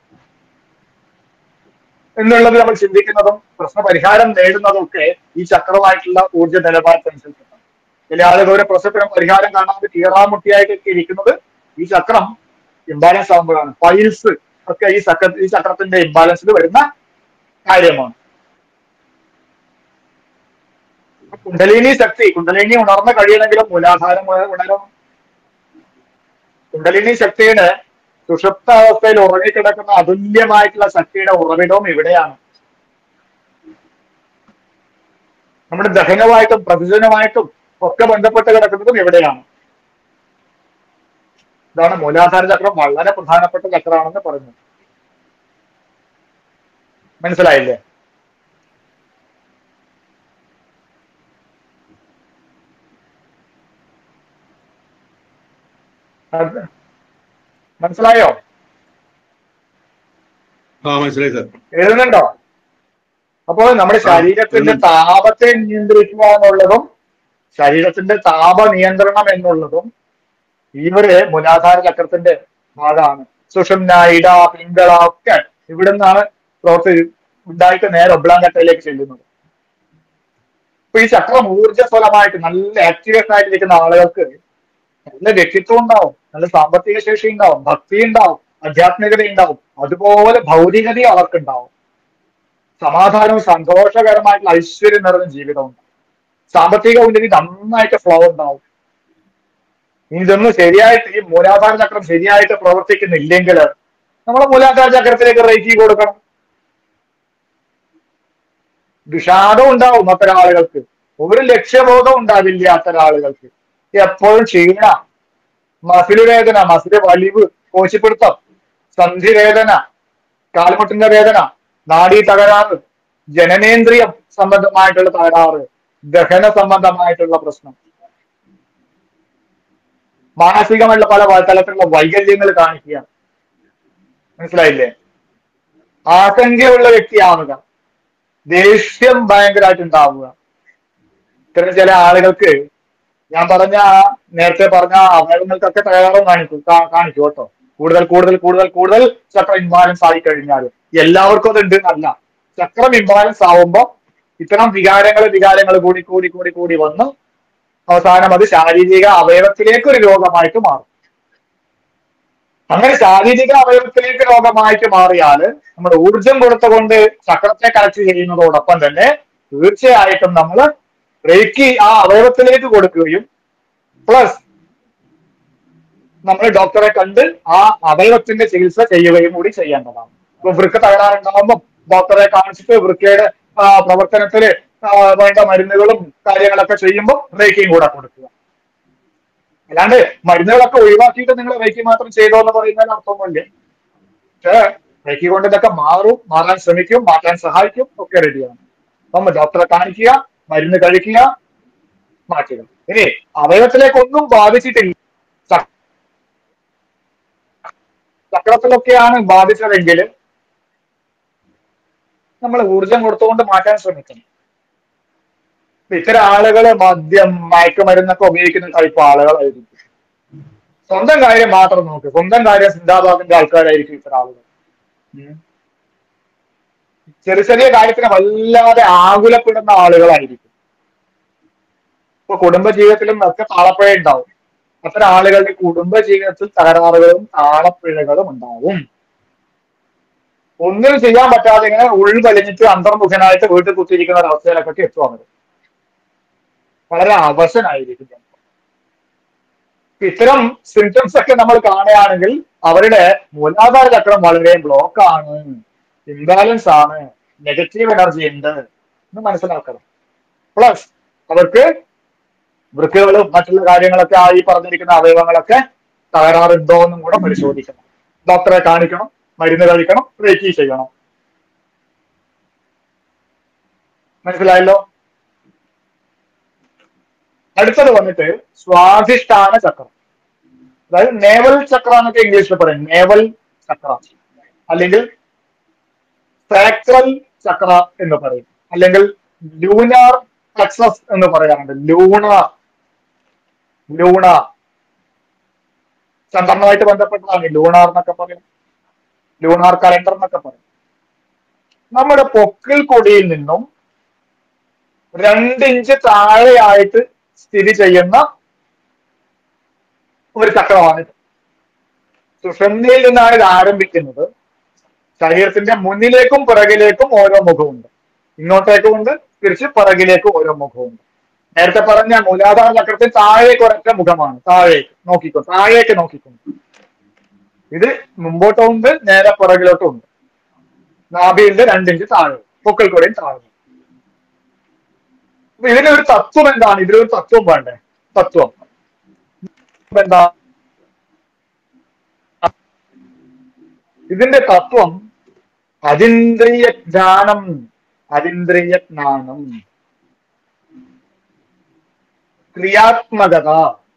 S1: എന്നുള്ളത് നമ്മൾ ചിന്തിക്കുന്നതും പ്രശ്ന പരിഹാരം നേടുന്നതും ഒക്കെ ഈ ചക്രമായിട്ടുള്ള ഊർജ്ജ നിലവാരത്തനുസരിച്ചിട്ടാണ് ചില ആളുകൾ ഒരു പ്രശ്നത്തിന് പരിഹാരം കാണാതെ കീറാമുട്ടിയായിട്ടൊക്കെ ഇരിക്കുന്നത് ഈ ചക്രം ഇംബാലൻസ് ആകുമ്പോഴാണ് ഫൈൽസ് ഒക്കെ ഈ ചക്ര ഈ ചക്രത്തിന്റെ ഇംബാലൻസിൽ വരുന്ന കാര്യമാണ് കുണ്ടലിനി ശക്തി കുണ്ടലിനി ഉണർന്ന് കഴിയണമെങ്കിലും മൂലാധാരം ഉണ- ഉണരണം കുണ്ടലിനി ശക്തിയുടെ സുഷുപ്ത അവസ്ഥയിൽ ഉറങ്ങിക്കിടക്കുന്ന അതുല്യമായിട്ടുള്ള ശക്തിയുടെ ഉറവിടവും ഇവിടെയാണ് നമ്മുടെ ദഹനമായിട്ടും പ്രതിജനമായിട്ടും ഒക്കെ ബന്ധപ്പെട്ട് കിടക്കുന്നതും ഇവിടെയാണ് ഇതാണ് മൂലാധാര ചക്രം വളരെ പ്രധാനപ്പെട്ട ചക്രമാണെന്ന് പറഞ്ഞു മനസ്സിലായില്ലേ അത് മനസ്സിലായോ
S2: ആ മനസ്സിലായി സാർ
S1: എഴുതുന്നുണ്ടോ അപ്പോൾ നമ്മുടെ ശരീരത്തിന്റെ താപത്തെ നിയന്ത്രിക്കുക എന്നുള്ളതും ശരീരത്തിന്റെ താപ നിയന്ത്രണം എന്നുള്ളതും ഇവര് മൂലാധാര ചക്രത്തിന്റെ ഭാഗമാണ് സുഷുമ്ന ഇട പിങ്കള ഒക്കെ ഇവിടെ നിന്നാണ് പ്രവർത്തി ഉണ്ടായിട്ട് നേരെ ഒബ്ലാങ്കട്ടയിലേക്ക് ചെല്ലുന്നത് അപ്പൊ ഈ ചക്രം ഊർജ്ജസ്വലമായിട്ട് നല്ല ആക്ടിവേഷൻ ആയിട്ടിരിക്കുന്ന ആളുകൾക്ക് നല്ല വ്യക്തിത്വം ഉണ്ടാവും നല്ല സാമ്പത്തിക ശേഷി ഉണ്ടാവും ഭക്തി ഉണ്ടാവും ആധ്യാത്മികത ഉണ്ടാവും അതുപോലെ ഭൗതികത അവർക്കുണ്ടാവും സമാധാനവും സന്തോഷകരമായിട്ടുള്ള ഐശ്വര്യം നിറഞ്ഞ ജീവിതം ഉണ്ടാവും സാമ്പത്തിക ഉന്നതി നന്നായിട്ട് ഫ്ലോ ഉണ്ടാവും ഇനി ഇതൊന്നും ശരിയായിട്ട് ഈ മൂലാധാര ചക്രം ശരിയായിട്ട് പ്രവർത്തിക്കുന്നില്ലെങ്കിൽ നമ്മൾ മൂലാധാര ചക്രത്തിലേക്ക് റേറ്റി കൊടുക്കണം വിഷാദം ഉണ്ടാവും അത്തരം ആളുകൾക്ക് ഒരു ലക്ഷ്യബോധം ഉണ്ടാവില്ല അത്തരം ആളുകൾക്ക് എപ്പോഴും ക്ഷീണ മസില് വേദന മസില് വലിവ് കോശിപ്പിടുത്തം സന്ധി വേദന കാൽമുട്ടിന്റെ വേദന നാഡീ തകരാറ് ജനനേന്ദ്രിയം സംബന്ധമായിട്ടുള്ള തകരാറ് ദഹന സംബന്ധമായിട്ടുള്ള പ്രശ്നം മാനസികമായിട്ടുള്ള പല വ- തലത്തിലുള്ള വൈകല്യങ്ങൾ കാണിക്കുക മനസ്സിലായില്ലേ ആശങ്കയുള്ള വ്യക്തിയാവുക ദേഷ്യം ഭയങ്കരമായിട്ട് ഉണ്ടാവുക ഇത്തരം ചില ആളുകൾക്ക് ഞാൻ പറഞ്ഞ ആ- നേരത്തെ പറഞ്ഞ അവയവങ്ങൾക്കൊക്കെ തയ്യാറും കാണിക്കും കാ- കാണിക്കും കേട്ടോ കൂടുതൽ കൂടുതൽ കൂടുതൽ കൂടുതൽ ചക്രം ഇംബാലൻസ് ആയി കഴിഞ്ഞാൽ എല്ലാവർക്കും അത് ഉണ്ട് എന്നല്ല ചക്രം ഇംബാലൻസ് ആവുമ്പോ ഇത്തരം വികാരങ്ങൾ വികാരങ്ങൾ കൂടി കൂടി കൂടി കൂടി വന്ന് അവസാനം അത് ശാരീരിക അവയവത്തിലേക്ക് ഒരു രോഗമായിട്ട് മാറും അങ്ങനെ ശാരീരിക അവയവത്തിലേക്ക് രോഗമായിട്ട് മാറിയാൽ നമ്മൾ ഊർജം കൊടുത്തുകൊണ്ട് ചക്രത്തെ കറക്റ്റ് ചെയ്യുന്നതോടൊപ്പം തന്നെ തീർച്ചയായിട്ടും നമ്മൾ റേക്കി ആ അവയവത്തിലേക്ക് കൊടുക്കുകയും പ്ലസ് നമ്മൾ ഡോക്ടറെ കണ്ട് ആ അവയവത്തിന്റെ ചികിത്സ ചെയ്യുകയും കൂടി ചെയ്യേണ്ടതാണ് ഇപ്പൊ വൃക്ക തകരാറുണ്ടാകുമ്പോൾ ഡോക്ടറെ കാണിച്ചിട്ട് വൃക്കയുടെ ആ, പ്രവർത്തനത്തില് ആ, വേണ്ട മരുന്നുകളും കാര്യങ്ങളൊക്കെ ചെയ്യുമ്പോൾ റേക്കിയും കൂടെ കൊടുക്കുക അല്ലാണ്ട് മരുന്നുകളൊക്കെ ഒഴിവാക്കിയിട്ട് നിങ്ങൾ റേക്കി മാത്രം ചെയ്തോ എന്ന് പറയുന്നതിന് അർത്ഥമൊന്നുമില്ല പക്ഷേ റേക്കി കൊണ്ട് ഇതൊക്കെ മാറും മാറാൻ ശ്രമിക്കും മാറ്റാൻ സഹായിക്കും ഒക്കെ റെഡിയാണ് അപ്പം ഡോക്ടറെ കാണിക്കുക മരുന്ന് കഴിക്കുക മാറ്റുക ഇനി അവയവത്തിലേക്കൊന്നും ബാധിച്ചിട്ടില്ല ച- ചക്രത്തിലൊക്കെയാണ് ബാധിച്ചതെങ്കിൽ നമ്മൾ ഊർജം കൊടുത്തുകൊണ്ട് മാറ്റാൻ ശ്രമിക്കണം ഇപ്പൊ ഇത്തരം ആളുകള് മദ്യം മയക്കുമരുന്നൊക്കെ ഉപയോഗിക്കുന്ന ടൈപ്പ് ആളുകളായിരിക്കും സ്വന്തം കാര്യം മാത്രം നോക്ക് സ്വന്തം കാര്യം സിന്ദാബാദിന്റെ ആൾക്കാരായിരിക്കും ഇത്തരം ആളുകൾ ഉം. ചെറിയ ചെറിയ കാര്യത്തിന് വല്ലാതെ ആകുലപ്പെടുന്ന ആളുകളായിരിക്കും ഇപ്പൊ കുടുംബജീവിതത്തിലും ഒക്കെ താളപ്പിഴ ഉണ്ടാവും അത്തരം ആളുകളുടെ കുടുംബജീവിതത്തിൽ തകരാറുകളും താളപ്പിഴകളും ഉണ്ടാവും ഒന്നും ചെയ്യാൻ പറ്റാതെ ഇങ്ങനെ ഉൾവലിഞ്ഞിട്ട് അന്തർമുഖനായിട്ട് വീട്ടിൽ കുത്തിയിരിക്കുന്ന ഒരു അവസ്ഥയിലൊക്കെ എത്തുവാണ് വളരെ അവശനായിരിക്കും ചിലപ്പോൾ. ഇത്തരം സിംറ്റംസ് ഒക്കെ നമ്മൾ കാണുകയാണെങ്കിൽ അവരുടെ മൂലാധാര ചക്രം വളരെ ബ്ലോക്ക് ആണ് ഇംബാലൻസ് ആണ് നെഗറ്റീവ് എനർജി ഉണ്ട് എന്ന് മനസ്സിലാക്കണം പ്ലസ് അവർക്ക് വൃക്കുകളും മറ്റുള്ള കാര്യങ്ങളൊക്കെ ആയി പറഞ്ഞിരിക്കുന്ന അവയവങ്ങളൊക്കെ തകരാറുണ്ടോ എന്നും കൂടെ പരിശോധിക്കണം ഡോക്ടറെ കാണിക്കണം മരുന്ന് കഴിക്കണം റേക്കി ചെയ്യണം മനസ്സിലായല്ലോ അടുത്തത് വന്നിട്ട് സ്വാധിഷ്ഠാന ചക്രം അതായത് നേവൽ ചക്ര എന്നൊക്കെ ഇംഗ്ലീഷിൽ പറയും നേവൽ ചക്ര അല്ലെങ്കിൽ സാക്രൽ ചക്ര എന്ന് പറയും അല്ലെങ്കിൽ ലൂനാർ പ്ലക്സസ് എന്ന് പറയാറുണ്ട് ലൂണാർ ലൂണാർ ചന്ദ്രനുമായിട്ട് ബന്ധപ്പെട്ടതാണ് ഈ ലൂണാർ എന്നൊക്കെ പറയും ലൂണാർ കലണ്ടർ എന്നൊക്കെ പറയും നമ്മുടെ പൊക്കിൾ കൊടിയിൽ നിന്നും രണ്ട് ഇഞ്ച് താഴെയായിട്ട് സ്ഥിതി ചെയ്യുന്ന ഒരു ചക്രമാണിത് സുഷുമ്നയിൽ നിന്നാണ് ഇത് ആരംഭിക്കുന്നത് ശരീരത്തിന്റെ മുന്നിലേക്കും പിറകിലേക്കും ഓരോ മുഖമുണ്ട് ഇങ്ങോട്ടേക്കും ഉണ്ട് തിരിച്ച് പിറകിലേക്കും ഓരോ മുഖമുണ്ട് നേരത്തെ പറഞ്ഞ മൂലാധാര ചക്രത്തിൽ താഴേക്ക് ഒരൊറ്റ മുഖമാണ് താഴേക്ക് നോക്കിക്കോ താഴേക്ക് നോക്കിക്കൊണ്ട് ഇത് മുമ്പോട്ടും ഉണ്ട് നേരെ പുറകിലോട്ടും ഉണ്ട് നാഭിയുടെ രണ്ടിഞ്ച് താഴെ പൊക്കൽ കൂടെയും താഴെ അപ്പൊ ഇതിനൊരു തത്വം എന്താണ് ഇതിലൊരു തത്വം വേണ്ടേ തത്വം എന്താ ഇതിന്റെ തത്വം അതിന്ദ്രിയ ജ്ഞാനം അതിന്ദ്രിയ ജ്ഞാനം ക്രിയാത്മകത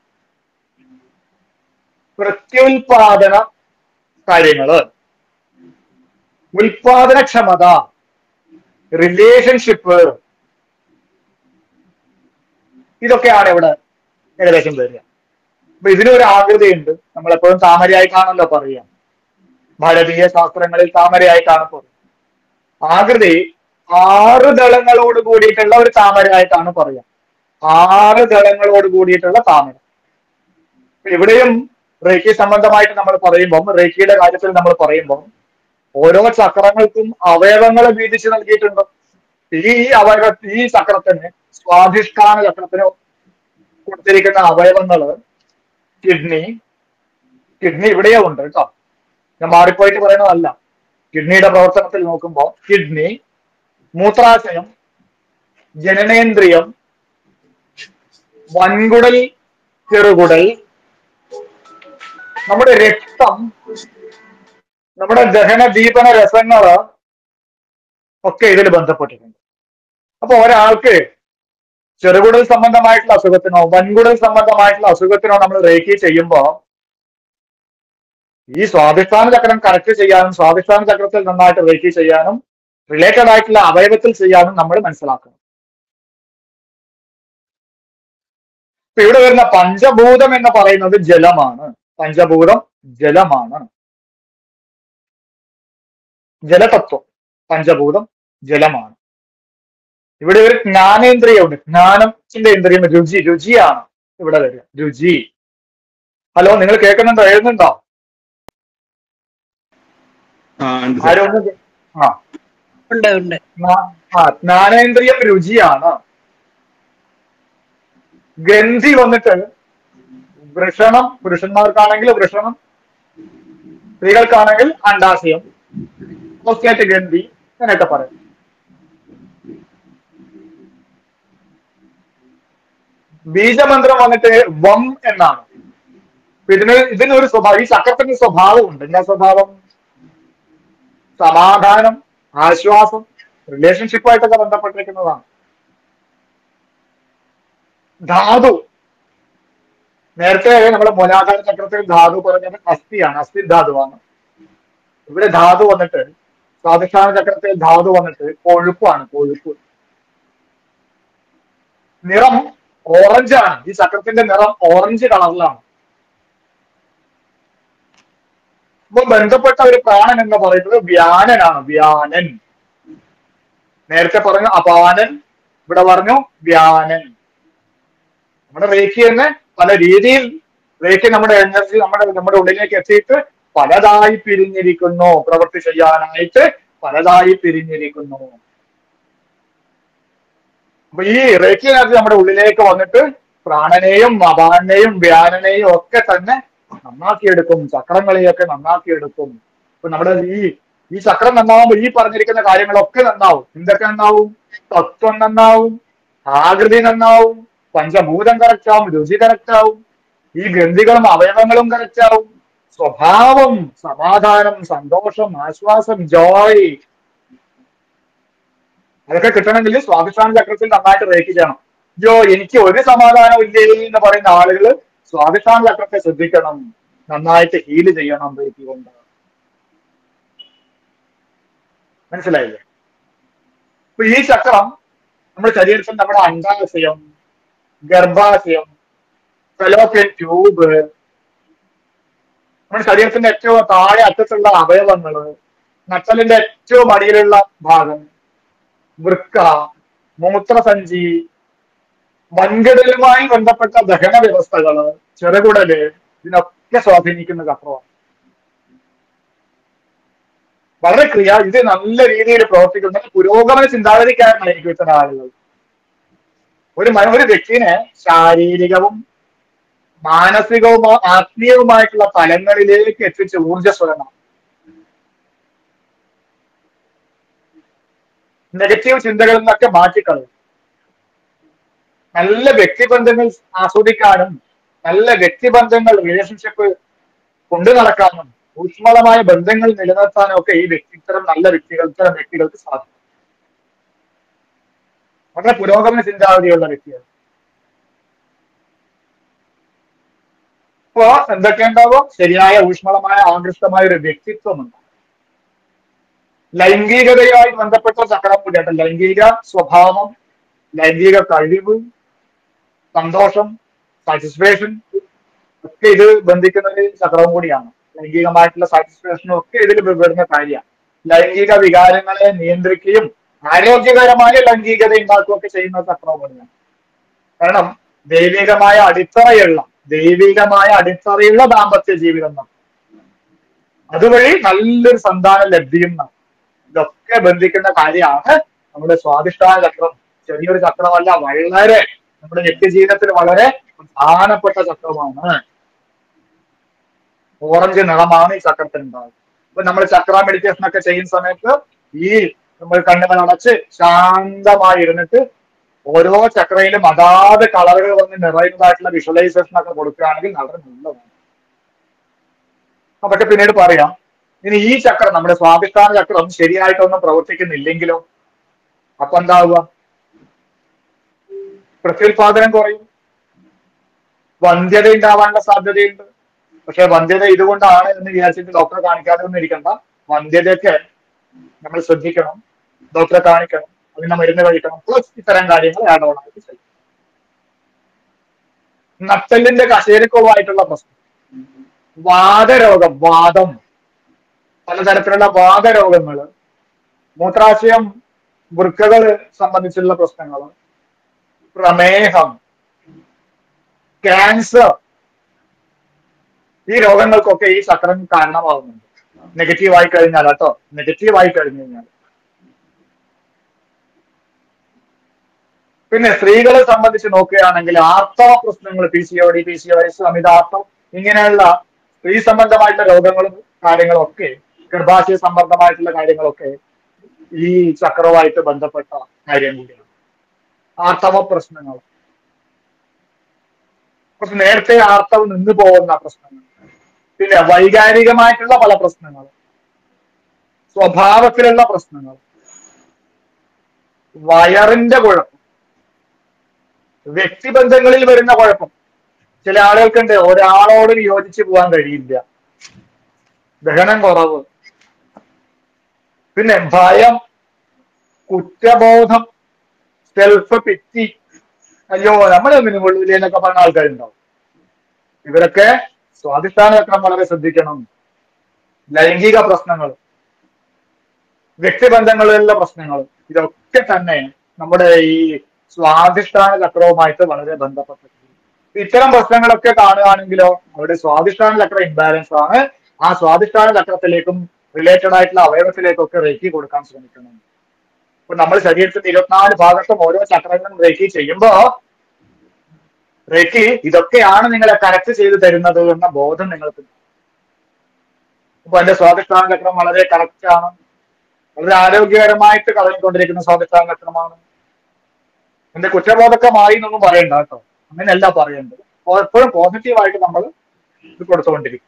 S1: പ്രത്യുൽപാദന കാര്യങ്ങള് ഉൽപാദനക്ഷമത റിലേഷൻഷിപ്പ് ഇതൊക്കെയാണ് ഇവിടെ ഏകദേശം വരിക അപ്പൊ ഇതിനൊരു ആകൃതിയുണ്ട് നമ്മളെപ്പോഴും താമരയായിട്ടാണല്ലോ പറയുക ഭാരതീയ ശാസ്ത്രങ്ങളിൽ താമരയായിട്ടാണ് പറയുക ആകൃതി ആറ് ദളങ്ങളോട് കൂടിയിട്ടുള്ള ഒരു താമരയായിട്ടാണ് പറയുക ആറ് ദളങ്ങളോട് കൂടിയിട്ടുള്ള താമര അപ്പൊ ഇവിടെയും റേക്കി സംബന്ധമായിട്ട് നമ്മൾ പറയുമ്പോൾ റേക്കിയുടെ കാര്യത്തിൽ നമ്മൾ പറയുമ്പോൾ ഓരോ ചക്രങ്ങൾക്കും അവയവങ്ങൾ വീതിച്ച് നൽകിയിട്ടുണ്ട് ഈ അവയവ ഈ ചക്രത്തിന് സ്വാധിഷ്ഠാന ചക്രത്തിന് കൊടുത്തിരിക്കുന്ന അവയവങ്ങള് കിഡ്നി കിഡ്നി ഇവിടെയോ ഉണ്ട് കേട്ടോ ഞാൻ മാറിപ്പോയിട്ട് പറയുന്നതല്ല കിഡ്നിയുടെ പ്രവർത്തനത്തിൽ നോക്കുമ്പോൾ കിഡ്നി മൂത്രാശയം ജനനേന്ദ്രിയം വൻകുടൽ ചെറുകുടൽ നമ്മുടെ രക്തം നമ്മുടെ ദഹന ദീപന രസങ്ങള് ഒക്കെ ഇതിൽ ബന്ധപ്പെട്ടിട്ടുണ്ട് അപ്പൊ ഒരാൾക്ക് ചെറുകുടൽ സംബന്ധമായിട്ടുള്ള അസുഖത്തിനോ വൻകുടൽ സംബന്ധമായിട്ടുള്ള അസുഖത്തിനോ നമ്മൾ റേക്കി ചെയ്യുമ്പോ ഈ സ്വാധിഷ്ഠാന ചക്രം കറക്റ്റ് ചെയ്യാനും സ്വാധിഷ്ഠാന ചക്രത്തിൽ നന്നായിട്ട് റേക്കി ചെയ്യാനും റിലേറ്റഡ് ആയിട്ടുള്ള അവയവത്തിൽ ചെയ്യാനും നമ്മൾ മനസ്സിലാക്കണം ഇപ്പൊ ഇവിടെ വരുന്ന പഞ്ചഭൂതം എന്ന് പറയുന്നത് ജലമാണ് പഞ്ചഭൂതം ജലമാണ് ജലതത്വം പഞ്ചഭൂതം ജലമാണ് ഇവിടെ ഒരു ജ്ഞാനേന്ദ്രിയമുണ്ട് ജ്ഞാനത്തിന്റെ ഇന്ദ്രിയം രുചി രുചിയാണ് ഇവിടെ വരിക രുചി ഹലോ നിങ്ങൾ കേൾക്കുന്നുണ്ടോ എഴുതുന്നുണ്ടോ
S2: ആ ഉണ്ട് സാർ
S1: ആരും ഒന്ന് കേ- ആ
S3: ഉണ്ട് ഉണ്ട്
S1: ജ്ഞാ- ആ ജ്ഞാനേന്ദ്രിയം രുചിയാണ് ഗന്ധി വന്നിട്ട് വൃഷണം പുരുഷന്മാർക്കാണെങ്കിൽ വൃഷണം സ്ത്രീകൾക്കാണെങ്കിൽ അണ്ടാശയം പ്രോസ്റ്റേറ്റ് ഗന്ധി അങ്ങനെയൊക്കെ പറയും ബീജമന്ത്രം വന്നിട്ട് വം എന്നാണ് അപ്പൊ ഇതിന് ഇതിനൊരു സ്വഭാവം ഈ ചക്രത്തിന് സ്വഭാവമുണ്ട് എന്താ സ്വഭാവം സമാധാനം ആശ്വാസം റിലേഷൻഷിപ്പുമായിട്ടൊക്കെ ബന്ധപ്പെട്ടിരിക്കുന്നതാണ് ധാതു നേരത്തെ നമ്മുടെ മൂലാധാര ചക്രത്തിൽ ധാതു പറഞ്ഞത് അസ്ഥിയാണ് അസ്ഥി ധാതുവാണ് ഇവിടെ ധാതു വന്നിട്ട് സ്വാധിഷ്ഠാന ചക്രത്തിൽ ധാതു വന്നിട്ട് കൊഴുപ്പാണ് കൊഴുപ്പ് നിറം ഓറഞ്ച് ആണ് ഈ ചക്രത്തിന്റെ നിറം ഓറഞ്ച് കളറിലാണ് അപ്പൊ ബന്ധപ്പെട്ട ഒരു പ്രാണൻ എന്ന് പറയുന്നത് വ്യാനനാണ് വ്യാനൻ നേരത്തെ പറഞ്ഞു അപാനൻ ഇവിടെ പറഞ്ഞു വ്യാനൻ നമ്മുടെ റേഖി തന്നെ പല രീതിയിൽ റേഖി നമ്മുടെ എനർജി നമ്മുടെ നമ്മുടെ ഉള്ളിലേക്ക് എത്തിയിട്ട് പലതായി പിരിഞ്ഞിരിക്കുന്നു പ്രവൃത്തി ചെയ്യാനായിട്ട് പലതായി പിരിഞ്ഞിരിക്കുന്നു അപ്പൊ ഈ റേഖി എനർജി നമ്മുടെ ഉള്ളിലേക്ക് വന്നിട്ട് പ്രാണനെയും അപാനെയും വ്യാനനെയും ഒക്കെ തന്നെ നന്നാക്കിയെടുക്കും ചക്രങ്ങളെയൊക്കെ നന്നാക്കിയെടുക്കും ഇപ്പൊ നമ്മുടെ ഈ ഈ ചക്രം നന്നാവുമ്പോൾ ഈ പറഞ്ഞിരിക്കുന്ന കാര്യങ്ങളൊക്കെ നന്നാവും എന്തൊക്കെ നന്നാവും തത്വം നന്നാവും ആകൃതി നന്നാവും പഞ്ചഭൂതം correct ആവും രുചി correct ആവും ഈ ഗ്രന്ഥികളും അവയവങ്ങളും correct ആവും സ്വഭാവം സമാധാനം സന്തോഷം ആശ്വാസം ജോയ് അതൊക്കെ കിട്ടണമെങ്കിൽ സ്വാധിഷ്ഠാന ചക്രത്തിൽ നന്നായിട്ട് റേക്ക് ചെയ്യണം ജോ എനിക്ക് ഒരു സമാധാനം ഇല്ലേ എന്ന് പറയുന്ന ആളുകൾ സ്വാധിഷ്ഠാന ചക്രത്തെ ശ്രദ്ധിക്കണം നന്നായിട്ട് ഹീല് ചെയ്യണം റേക്ക് കൊണ്ട് മനസ്സിലായില്ലേ അപ്പൊ ഈ ചക്രം നമ്മുടെ ശരീരത്തിൽ നമ്മുടെ അണ്ടാശയം ഗർഭാശയം ഫെലോപ്പിയൻ ട്യൂബ് നമ്മുടെ ശരീരത്തിന്റെ ഏറ്റവും താഴെ അറ്റത്തുള്ള അവയവങ്ങള് നട്ടലിന്റെ ഏറ്റവും അടിയിലുള്ള ഭാഗം വൃക്ക മൂത്രസഞ്ചി വൻകടലുമായി ബന്ധപ്പെട്ട ദഹന വ്യവസ്ഥകള് ചെറുകുടല് ഇതിനൊക്കെ സ്വാധീനിക്കുന്ന ചക്രമാണ് വളരെ ക്രിയ ഇത് നല്ല രീതിയിൽ പ്രവർത്തിക്കുന്ന പുരോഗമന ചിന്താഗതിക്കാരനായിരിക്കും ഇത്തരം ആളുകൾ ഒരു മ- ഒരു വ്യക്തിനെ ശാരീരികവും മാനസികവും ആത്മീയവുമായിട്ടുള്ള തലങ്ങളിലേക്ക് എത്തിച്ച് ഊർജ്ജസ്വലമാണ് നെഗറ്റീവ് ചിന്തകളിൽ നിന്നൊക്കെ മാറ്റിക്കളയും നല്ല വ്യക്തിബന്ധങ്ങൾ ആസ്വദിക്കാനും നല്ല വ്യക്തിബന്ധങ്ങൾ റിലേഷൻഷിപ്പ് കൊണ്ടു നടക്കാനും ഊഷ്മളമായ ബന്ധങ്ങൾ നിലനിർത്താനും ഒക്കെ ഈ വ്യക്തി ഇത്തരം നല്ല വ്യക്തികൾ ഇത്തരം വ്യക്തികൾക്ക് സാധിക്കും വളരെ പുരോഗമന ചിന്താഗതിയുള്ള വ്യക്തികൾ അപ്പോ എന്തൊക്കെ ഉണ്ടാവും ശരിയായ ഊഷ്മളമായ ആകൃഷ്ടമായ ഒരു വ്യക്തിത്വം ഉണ്ടാവും ലൈംഗികതയുമായി ബന്ധപ്പെട്ട ചക്രം കൂടിയാണ് ലൈംഗിക സ്വഭാവം ലൈംഗിക കഴിവ് സന്തോഷം സാറ്റിസ്ഫാക്ഷൻ ഒക്കെ ഇത് ബന്ധിക്കുന്ന ഒരു ചക്രവും കൂടിയാണ് ലൈംഗികമായിട്ടുള്ള സാറ്റിസ്ഫാക്ഷനും ഒക്കെ ഇതിൽ വരുന്ന കാര്യമാണ് ലൈംഗിക വികാരങ്ങളെ നിയന്ത്രിക്കുകയും ആരോഗ്യകരമായ ലൈംഗികത ഉണ്ടാക്കുകയൊക്കെ ചെയ്യുന്ന ചക്രവും കൂടിയാണ് കാരണം ദൈവികമായ അടിത്തറയുള്ള ദൈവികമായ അടിത്തറയുള്ള ദാമ്പത്യ ജീവിതം നടത്തും. അതുവഴി നല്ലൊരു സന്താന ലഭ്യം നടക്കും. ഇതൊക്കെ ബന്ധിക്കുന്ന കാര്യമാണ് നമ്മുടെ സ്വാധിഷ്ഠാന ചക്രം ചെറിയൊരു ചക്രമല്ല വളരെ നമ്മുടെ നിത്യജീവിതത്തിൽ വളരെ പ്രധാനപ്പെട്ട ചക്രമാണ് ഓറഞ്ച് നിറമാണ് ഈ ചക്രത്തിനുണ്ടാകുന്നത് അപ്പൊ നമ്മൾ ചക്ര മെഡിറ്റേഷൻ ഒക്കെ ചെയ്യുന്ന സമയത്ത് ഈ നമ്മൾ കണ്ണുകൾ അടച്ച് ശാന്തമായി ഇരുന്നിട്ട് ഓരോ ചക്രയിലും അതാത് കളറുകൾ വന്ന് നിറയുന്നതായിട്ടുള്ള വിഷ്വലൈസേഷൻ ഒക്കെ കൊടുക്കുകയാണെങ്കിൽ വളരെ നല്ലതാണ് അതൊക്കെ പിന്നീട് പറയാം ഇനി ഈ ചക്രം നമ്മുടെ സ്വാധിഷ്ഠാന ചക്രം ശരിയായിട്ടൊന്നും പ്രവർത്തിക്കുന്നില്ലെങ്കിലോ അപ്പൊ എന്താവുക പ്രത്യുൽപാദനം കുറയും വന്ധ്യത ഉണ്ടാവാനുള്ള സാധ്യതയുണ്ട് പക്ഷെ വന്ധ്യത ഇതുകൊണ്ടാണ് എന്ന് വിചാരിച്ചിട്ട് ഡോക്ടറെ കാണിക്കാതെ ഒന്നും ഇരിക്കണ്ട വന്ധ്യതയൊക്കെ നമ്മൾ ശ്രദ്ധിക്കണം ഡോക്ടറെ കാണിക്കണം അതിന്റെ മരുന്ന് കഴിക്കണം പ്ലസ് ഇത്തരം കാര്യങ്ങൾ ആഡ് ഓൺ ആയിട്ട് ചെയ്യും നട്ടലിന്റെ കശേരിക്കുവായിട്ടുള്ള പ്രശ്നം വാദരോഗം വാദം പലതരത്തിലുള്ള വാദരോഗങ്ങൾ മൂത്രാശയം വൃക്കകൾ സംബന്ധിച്ചുള്ള പ്രശ്നങ്ങൾ പ്രമേഹം ക്യാൻസർ ഈ രോഗങ്ങൾക്കൊക്കെ ഈ ചക്രം കാരണമാകുന്നുണ്ട് നെഗറ്റീവ് ആയി കഴിഞ്ഞാൽ കേട്ടോ നെഗറ്റീവ് ആയി കഴിഞ്ഞു കഴിഞ്ഞാൽ പിന്നെ സ്ത്രീകളെ സംബന്ധിച്ച് നോക്കുകയാണെങ്കിൽ ആർത്തവ പ്രശ്നങ്ങൾ P C O D P C O S അമിതാർത്തം ഇങ്ങനെയുള്ള സ്ത്രീ സംബന്ധമായിട്ടുള്ള രോഗങ്ങളും കാര്യങ്ങളും ഒക്കെ ഗർഭാശയ സംബന്ധമായിട്ടുള്ള കാര്യങ്ങളൊക്കെ ഈ ചക്രവുമായിട്ട് ബന്ധപ്പെട്ട കാര്യം കൂടിയാണ് ആർത്തവ പ്രശ്നങ്ങൾ കുറച്ച് നേരത്തെ ആർത്തവം നിന്നു പോകുന്ന പ്രശ്നങ്ങൾ പിന്നെ വൈകാരികമായിട്ടുള്ള പല പ്രശ്നങ്ങൾ സ്വഭാവത്തിലുള്ള പ്രശ്നങ്ങൾ വയറിന്റെ കുഴപ്പം വ്യക്തിബന്ധങ്ങളിൽ വരുന്ന കുഴപ്പം ചില ആളുകൾക്കുണ്ട് ഒരാളോട് യോജിച്ച് പോകാൻ കഴിയില്ല ദഹനം കുറവ് പിന്നെ ഭയം കുറ്റബോധം സെൽഫ് പിറ്റി അയ്യോ നമ്മളൊന്നിനും കൊള്ളില്ല എന്നൊക്കെ പറഞ്ഞ ആൾക്കാരുണ്ടാവും ഇവരൊക്കെ സ്വാധിഷ്ഠാന ചക്രം വളരെ ശ്രദ്ധിക്കണം ലൈംഗിക പ്രശ്നങ്ങൾ വ്യക്തിബന്ധങ്ങളിലുള്ള പ്രശ്നങ്ങൾ ഇതൊക്കെ തന്നെ നമ്മുടെ ഈ സ്വാധിഷ്ഠാന ചക്രവുമായിട്ട് വളരെ ബന്ധപ്പെട്ടിട്ടുണ്ട് ഇത്തരം പ്രശ്നങ്ങളൊക്കെ കാണുകയാണെങ്കിലോ അവിടെ സ്വാധിഷ്ഠാന ചക്ര ഇംബാലൻസ് ആണ് ആ സ്വാധിഷ്ഠാന ചക്രത്തിലേക്കും റിലേറ്റഡ് ആയിട്ടുള്ള അവയവത്തിലേക്കൊക്കെ റേക്കി കൊടുക്കാൻ ശ്രമിക്കണം ഇപ്പൊ നമ്മൾ ശരീരത്തിന്റെ ഇരുപത്തിനാല് ഭാഗത്തും ഓരോ ചക്രങ്ങളും റേക്കി ചെയ്യുമ്പോ റേക്കി ഇതൊക്കെയാണ് നിങ്ങളെ കറക്റ്റ് ചെയ്ത് തരുന്നത് എന്ന ബോധം നിങ്ങൾക്ക് ഉണ്ടാവും. അപ്പൊ എന്റെ സ്വാധിഷ്ഠാന ചക്രം വളരെ കറക്റ്റ് ആണ് വളരെ ആരോഗ്യകരമായിട്ട് കറങ്ങിക്കൊണ്ടിരിക്കുന്ന സ്വാധിഷ്ഠാന ചക്രമാണ് എന്റെ കുറ്റബോധക്കമായി എന്നൊന്നും പറയണ്ട കേട്ടോ അങ്ങനെയല്ല പറയേണ്ടത് അപ്പൊ എപ്പോഴും പോസിറ്റീവായിട്ട് നമ്മൾ ഇത് കൊടുത്തുകൊണ്ടിരിക്കും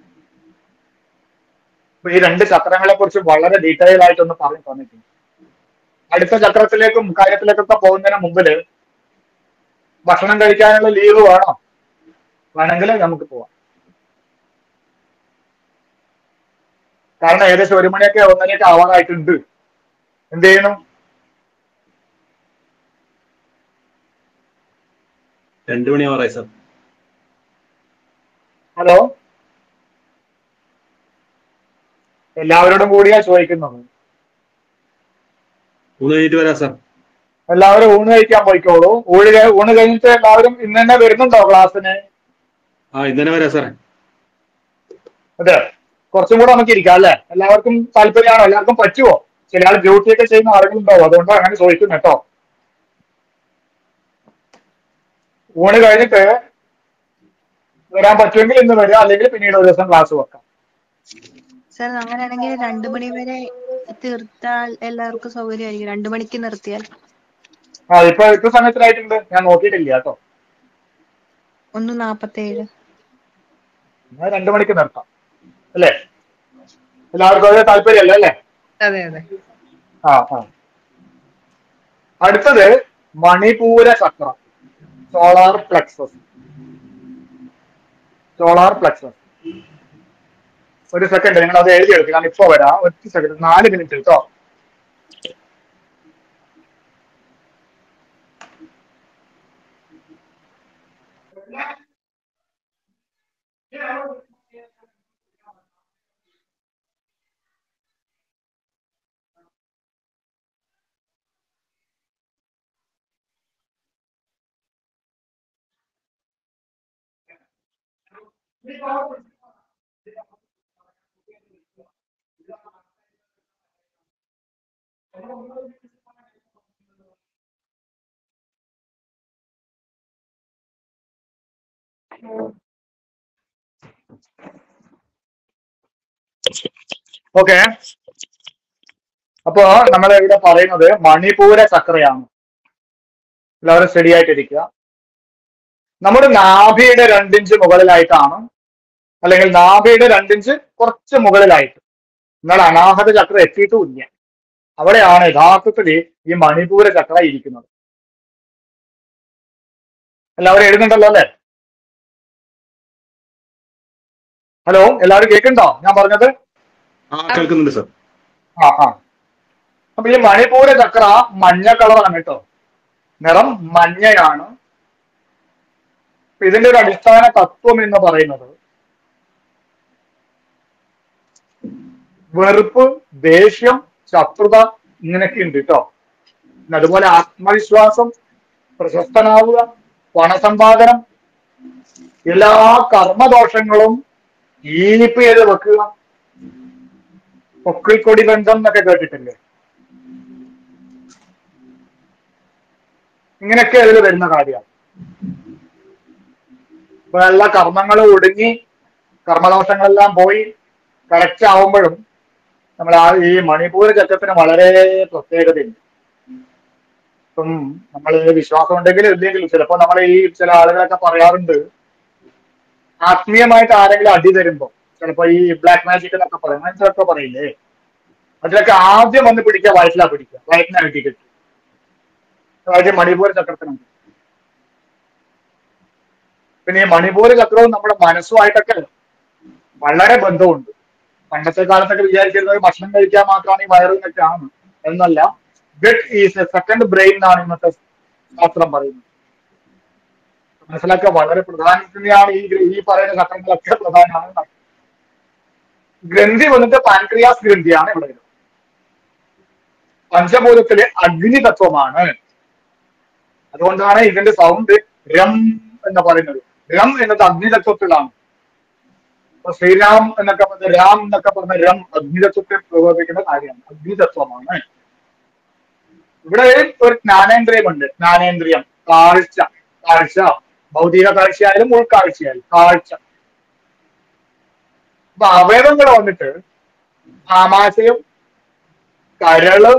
S1: അപ്പൊ ഈ രണ്ട് ചക്രങ്ങളെ കുറിച്ച് വളരെ ഡീറ്റെയിൽ ആയിട്ടൊന്ന് പറഞ്ഞു തന്നിട്ടുണ്ട് അടുത്ത ചക്രത്തിലേക്കും കാര്യത്തിലേക്കൊക്കെ പോകുന്നതിന് മുമ്പില് ഭക്ഷണം കഴിക്കാനുള്ള ലീവ് വേണോ വേണമെങ്കിൽ നമുക്ക് പോവാം കാരണം ഏകദേശം ഒരു മണിയൊക്കെ ഒന്നരയൊക്കെ ആവാറായിട്ടുണ്ട് എന്ത് ചെയ്യണം
S2: രണ്ടു മണിയാവാറായി സാർ
S1: ഹലോ എല്ലാവരോടും കൂടിയാ ചോദിക്കുന്നത്
S2: മൂന്ന് കഴിഞ്ഞിട്ട് വരാം സാർ
S1: എല്ലാവരും ഊണ് കഴിക്കാൻ പോയിക്കോളൂ ഊണ് കഴി- ഊണ് കഴിഞ്ഞിട്ട് എല്ലാവരും ഇന്ന് തന്നെ വരുന്നുണ്ടോ ക്ലാസ്സിന്
S2: ആ ഇന്ന് തന്നെ വരാം സാറേ
S1: അതെ കുറച്ചും കൂടെ നമുക്ക് ഇരിക്കാം അല്ലെ എല്ലാവർക്കും താല്പര്യമാണോ എല്ലാവർക്കും പറ്റുമോ ചില ആൾ ഡ്യൂട്ടി ഒക്കെ ചെയ്യുന്ന ആളുകളുണ്ടാവും അതുകൊണ്ടാണ് അങ്ങനെ ചോദിക്കുന്നത് കേട്ടോ ഊണ് കഴിഞ്ഞിട്ട് വരാൻ പറ്റുമെങ്കിൽ ഇന്ന് വരിക അല്ലെങ്കിൽ പിന്നീട് ഒരു ദിവസം ക്ലാസ് വെക്കാം
S4: സാർ അങ്ങനെയാണെങ്കിൽ രണ്ടു മണി വരെ തീർത്താൽ എല്ലാവർക്കും സൗകര്യമായിരിക്കും രണ്ടു മണിക്ക് നിർത്തിയാൽ
S1: ആ ഇപ്പൊ എത്ര സമയത്തിലായിട്ടുണ്ട് ഞാൻ നോക്കിയിട്ടില്ല കേട്ടോ
S4: ഒന്ന് നാപ്പത്തേഴ്
S1: ഞാൻ രണ്ടു മണിക്ക് നിർത്താം അല്ലേ എല്ലാവർക്കും ഒരേ താല്പര്യമല്ലേ അല്ലേ
S4: അതെ അതെ
S1: ആ ആ അടുത്തത് മണിപൂര ചക്രം സോളാർ പ്ലക്സസ് സോളാർ പ്ലക്സസ് ഒരു സെക്കൻഡ് നിങ്ങൾ അത് എഴുതി എടുക്കുക ഞാൻ ഇപ്പൊ വരാം ഒറ്റ സെക്കൻഡ് നാല് മിനിറ്റ് കേട്ടോ ഓക്കെ അപ്പോ നമ്മൾ ഇവിടെ പറയുന്നത് മണിപൂര ചക്രയാണ് എല്ലാവരും സ്റ്റഡി ആയിട്ടിരിക്കുക നമ്മുടെ നാഭിയുടെ രണ്ടിഞ്ച് മുകളിലായിട്ടാണ് അല്ലെങ്കിൽ നാഭിയുടെ രണ്ടിഞ്ച് കുറച്ച് മുകളിലായിട്ട് എന്നാൽ അനാഹത ചക്ര എത്തിയിട്ടുമില്ല അവിടെയാണ് യഥാർത്ഥത്തിൽ ഈ മണിപൂര ചക്ര ഇരിക്കുന്നത് എല്ലാവരും എഴുതുന്നുണ്ടല്ലോ അല്ലെ ഹലോ എല്ലാവരും കേൾക്കുന്നുണ്ടോ ഞാൻ പറഞ്ഞത്
S2: ആ കേൾക്കുന്നുണ്ട് സാർ
S1: ആ ആ അപ്പൊ ഈ മണിപൂര ചക്ര മഞ്ഞ കളറാണ് കേട്ടോ നിറം മഞ്ഞയാണ് അപ്പൊ ഇതിന്റെ ഒരു അടിസ്ഥാന തത്വം എന്ന് പറയുന്നത് വെറുപ്പ് ദേഷ്യം ശത്രുത ഇങ്ങനെയൊക്കെ ഉണ്ട് കേട്ടോ പിന്നെ അതുപോലെ ആത്മവിശ്വാസം പ്രശസ്തനാവുക പണസമ്പാദനം എല്ലാ കർമ്മദോഷങ്ങളും ഈനിപ്പ് ചെയ്ത് വെക്കുക പൊക്കിൾക്കൊടി ബന്ധം എന്നൊക്കെ കേട്ടിട്ടില്ലേ ഇങ്ങനെയൊക്കെ അതിൽ വരുന്ന കാര്യമാണ് ഇപ്പൊ എല്ലാ കർമ്മങ്ങളും ഒടുങ്ങി കർമ്മദോഷങ്ങളെല്ലാം പോയി കറക്റ്റ് ആവുമ്പോഴും നമ്മൾ ആ ഈ മണിപ്പൂർ ചക്രത്തിന് വളരെ പ്രത്യേകതയുണ്ട് ഇപ്പം നമ്മൾ വിശ്വാസം ഉണ്ടെങ്കിലും ഇല്ലെങ്കിലും ചിലപ്പോൾ നമ്മൾ ഈ ചില ആളുകളൊക്കെ പറയാറുണ്ട് ആത്മീയമായിട്ട് ആരെങ്കിലും അടി തരുമ്പോ ചിലപ്പോ ഈ ബ്ലാക്ക് മാജിക് എന്നൊക്കെ പറയും അങ്ങനത്തെ പറയില്ലേ അതിലൊക്കെ ആദ്യം വന്ന് പിടിക്കുക വയറ്റിലാ പിടിക്കുക വയറ്റിനെ അടി കിട്ടും അതായത് മണിപൂർ ചക്രത്തിനുണ്ട് പിന്നെ ഈ മണിപൂർ ചക്രവും നമ്മുടെ മനസ്സുമായിട്ടൊക്കെ വളരെ ബന്ധമുണ്ട് പണ്ടത്തെ കാലത്തൊക്കെ വിചാരിച്ചിരുന്നത് ഭക്ഷണം കഴിക്കാൻ മാത്രമാണ് ഈ വയറിനൊക്കെ ആണ് എന്നല്ല gut is a second brain എന്നാണ് ഇന്നത്തെ ശാസ്ത്രം പറയുന്നത് മനസ്സിലാക്കുക വളരെ പ്രധാനമാണ് ഈ ഗ്ര- ഈ പറയുന്ന ചക്രങ്ങളൊക്കെ പ്രധാനമാണ് ഗ്രന്ഥി വന്നിട്ട് പാൻക്രിയാസ് ഗ്രന്ഥിയാണ് ഇവിടെ വരുന്നത് പഞ്ചഭൂതത്തിലെ അഗ്നി തത്വമാണ് അതുകൊണ്ടാണ് ഇതിന്റെ സൗണ്ട് രം എന്ന് പറയുന്നത് രം എന്നത് അഗ്നി തത്വത്തിലാണ് അപ്പൊ ശ്രീരാം എന്നൊക്കെ പറഞ്ഞ രാം എന്നൊക്കെ പറഞ്ഞ രം അഗ്നിതത്വത്തെ പ്രകോപിക്കുന്ന കാര്യമാണ് അഗ്നിതത്വമാണ് ഇവിടെ ഒരു ജ്ഞാനേന്ദ്രിയമുണ്ട് ജ്ഞാനേന്ദ്രിയം കാഴ്ച കാഴ്ച ഭൗതിക കാഴ്ചയായാലും ഉൾക്കാഴ്ചയായാലും കാഴ്ച അപ്പൊ അവയവങ്ങൾ വന്നിട്ട് ആമാശയം കരള്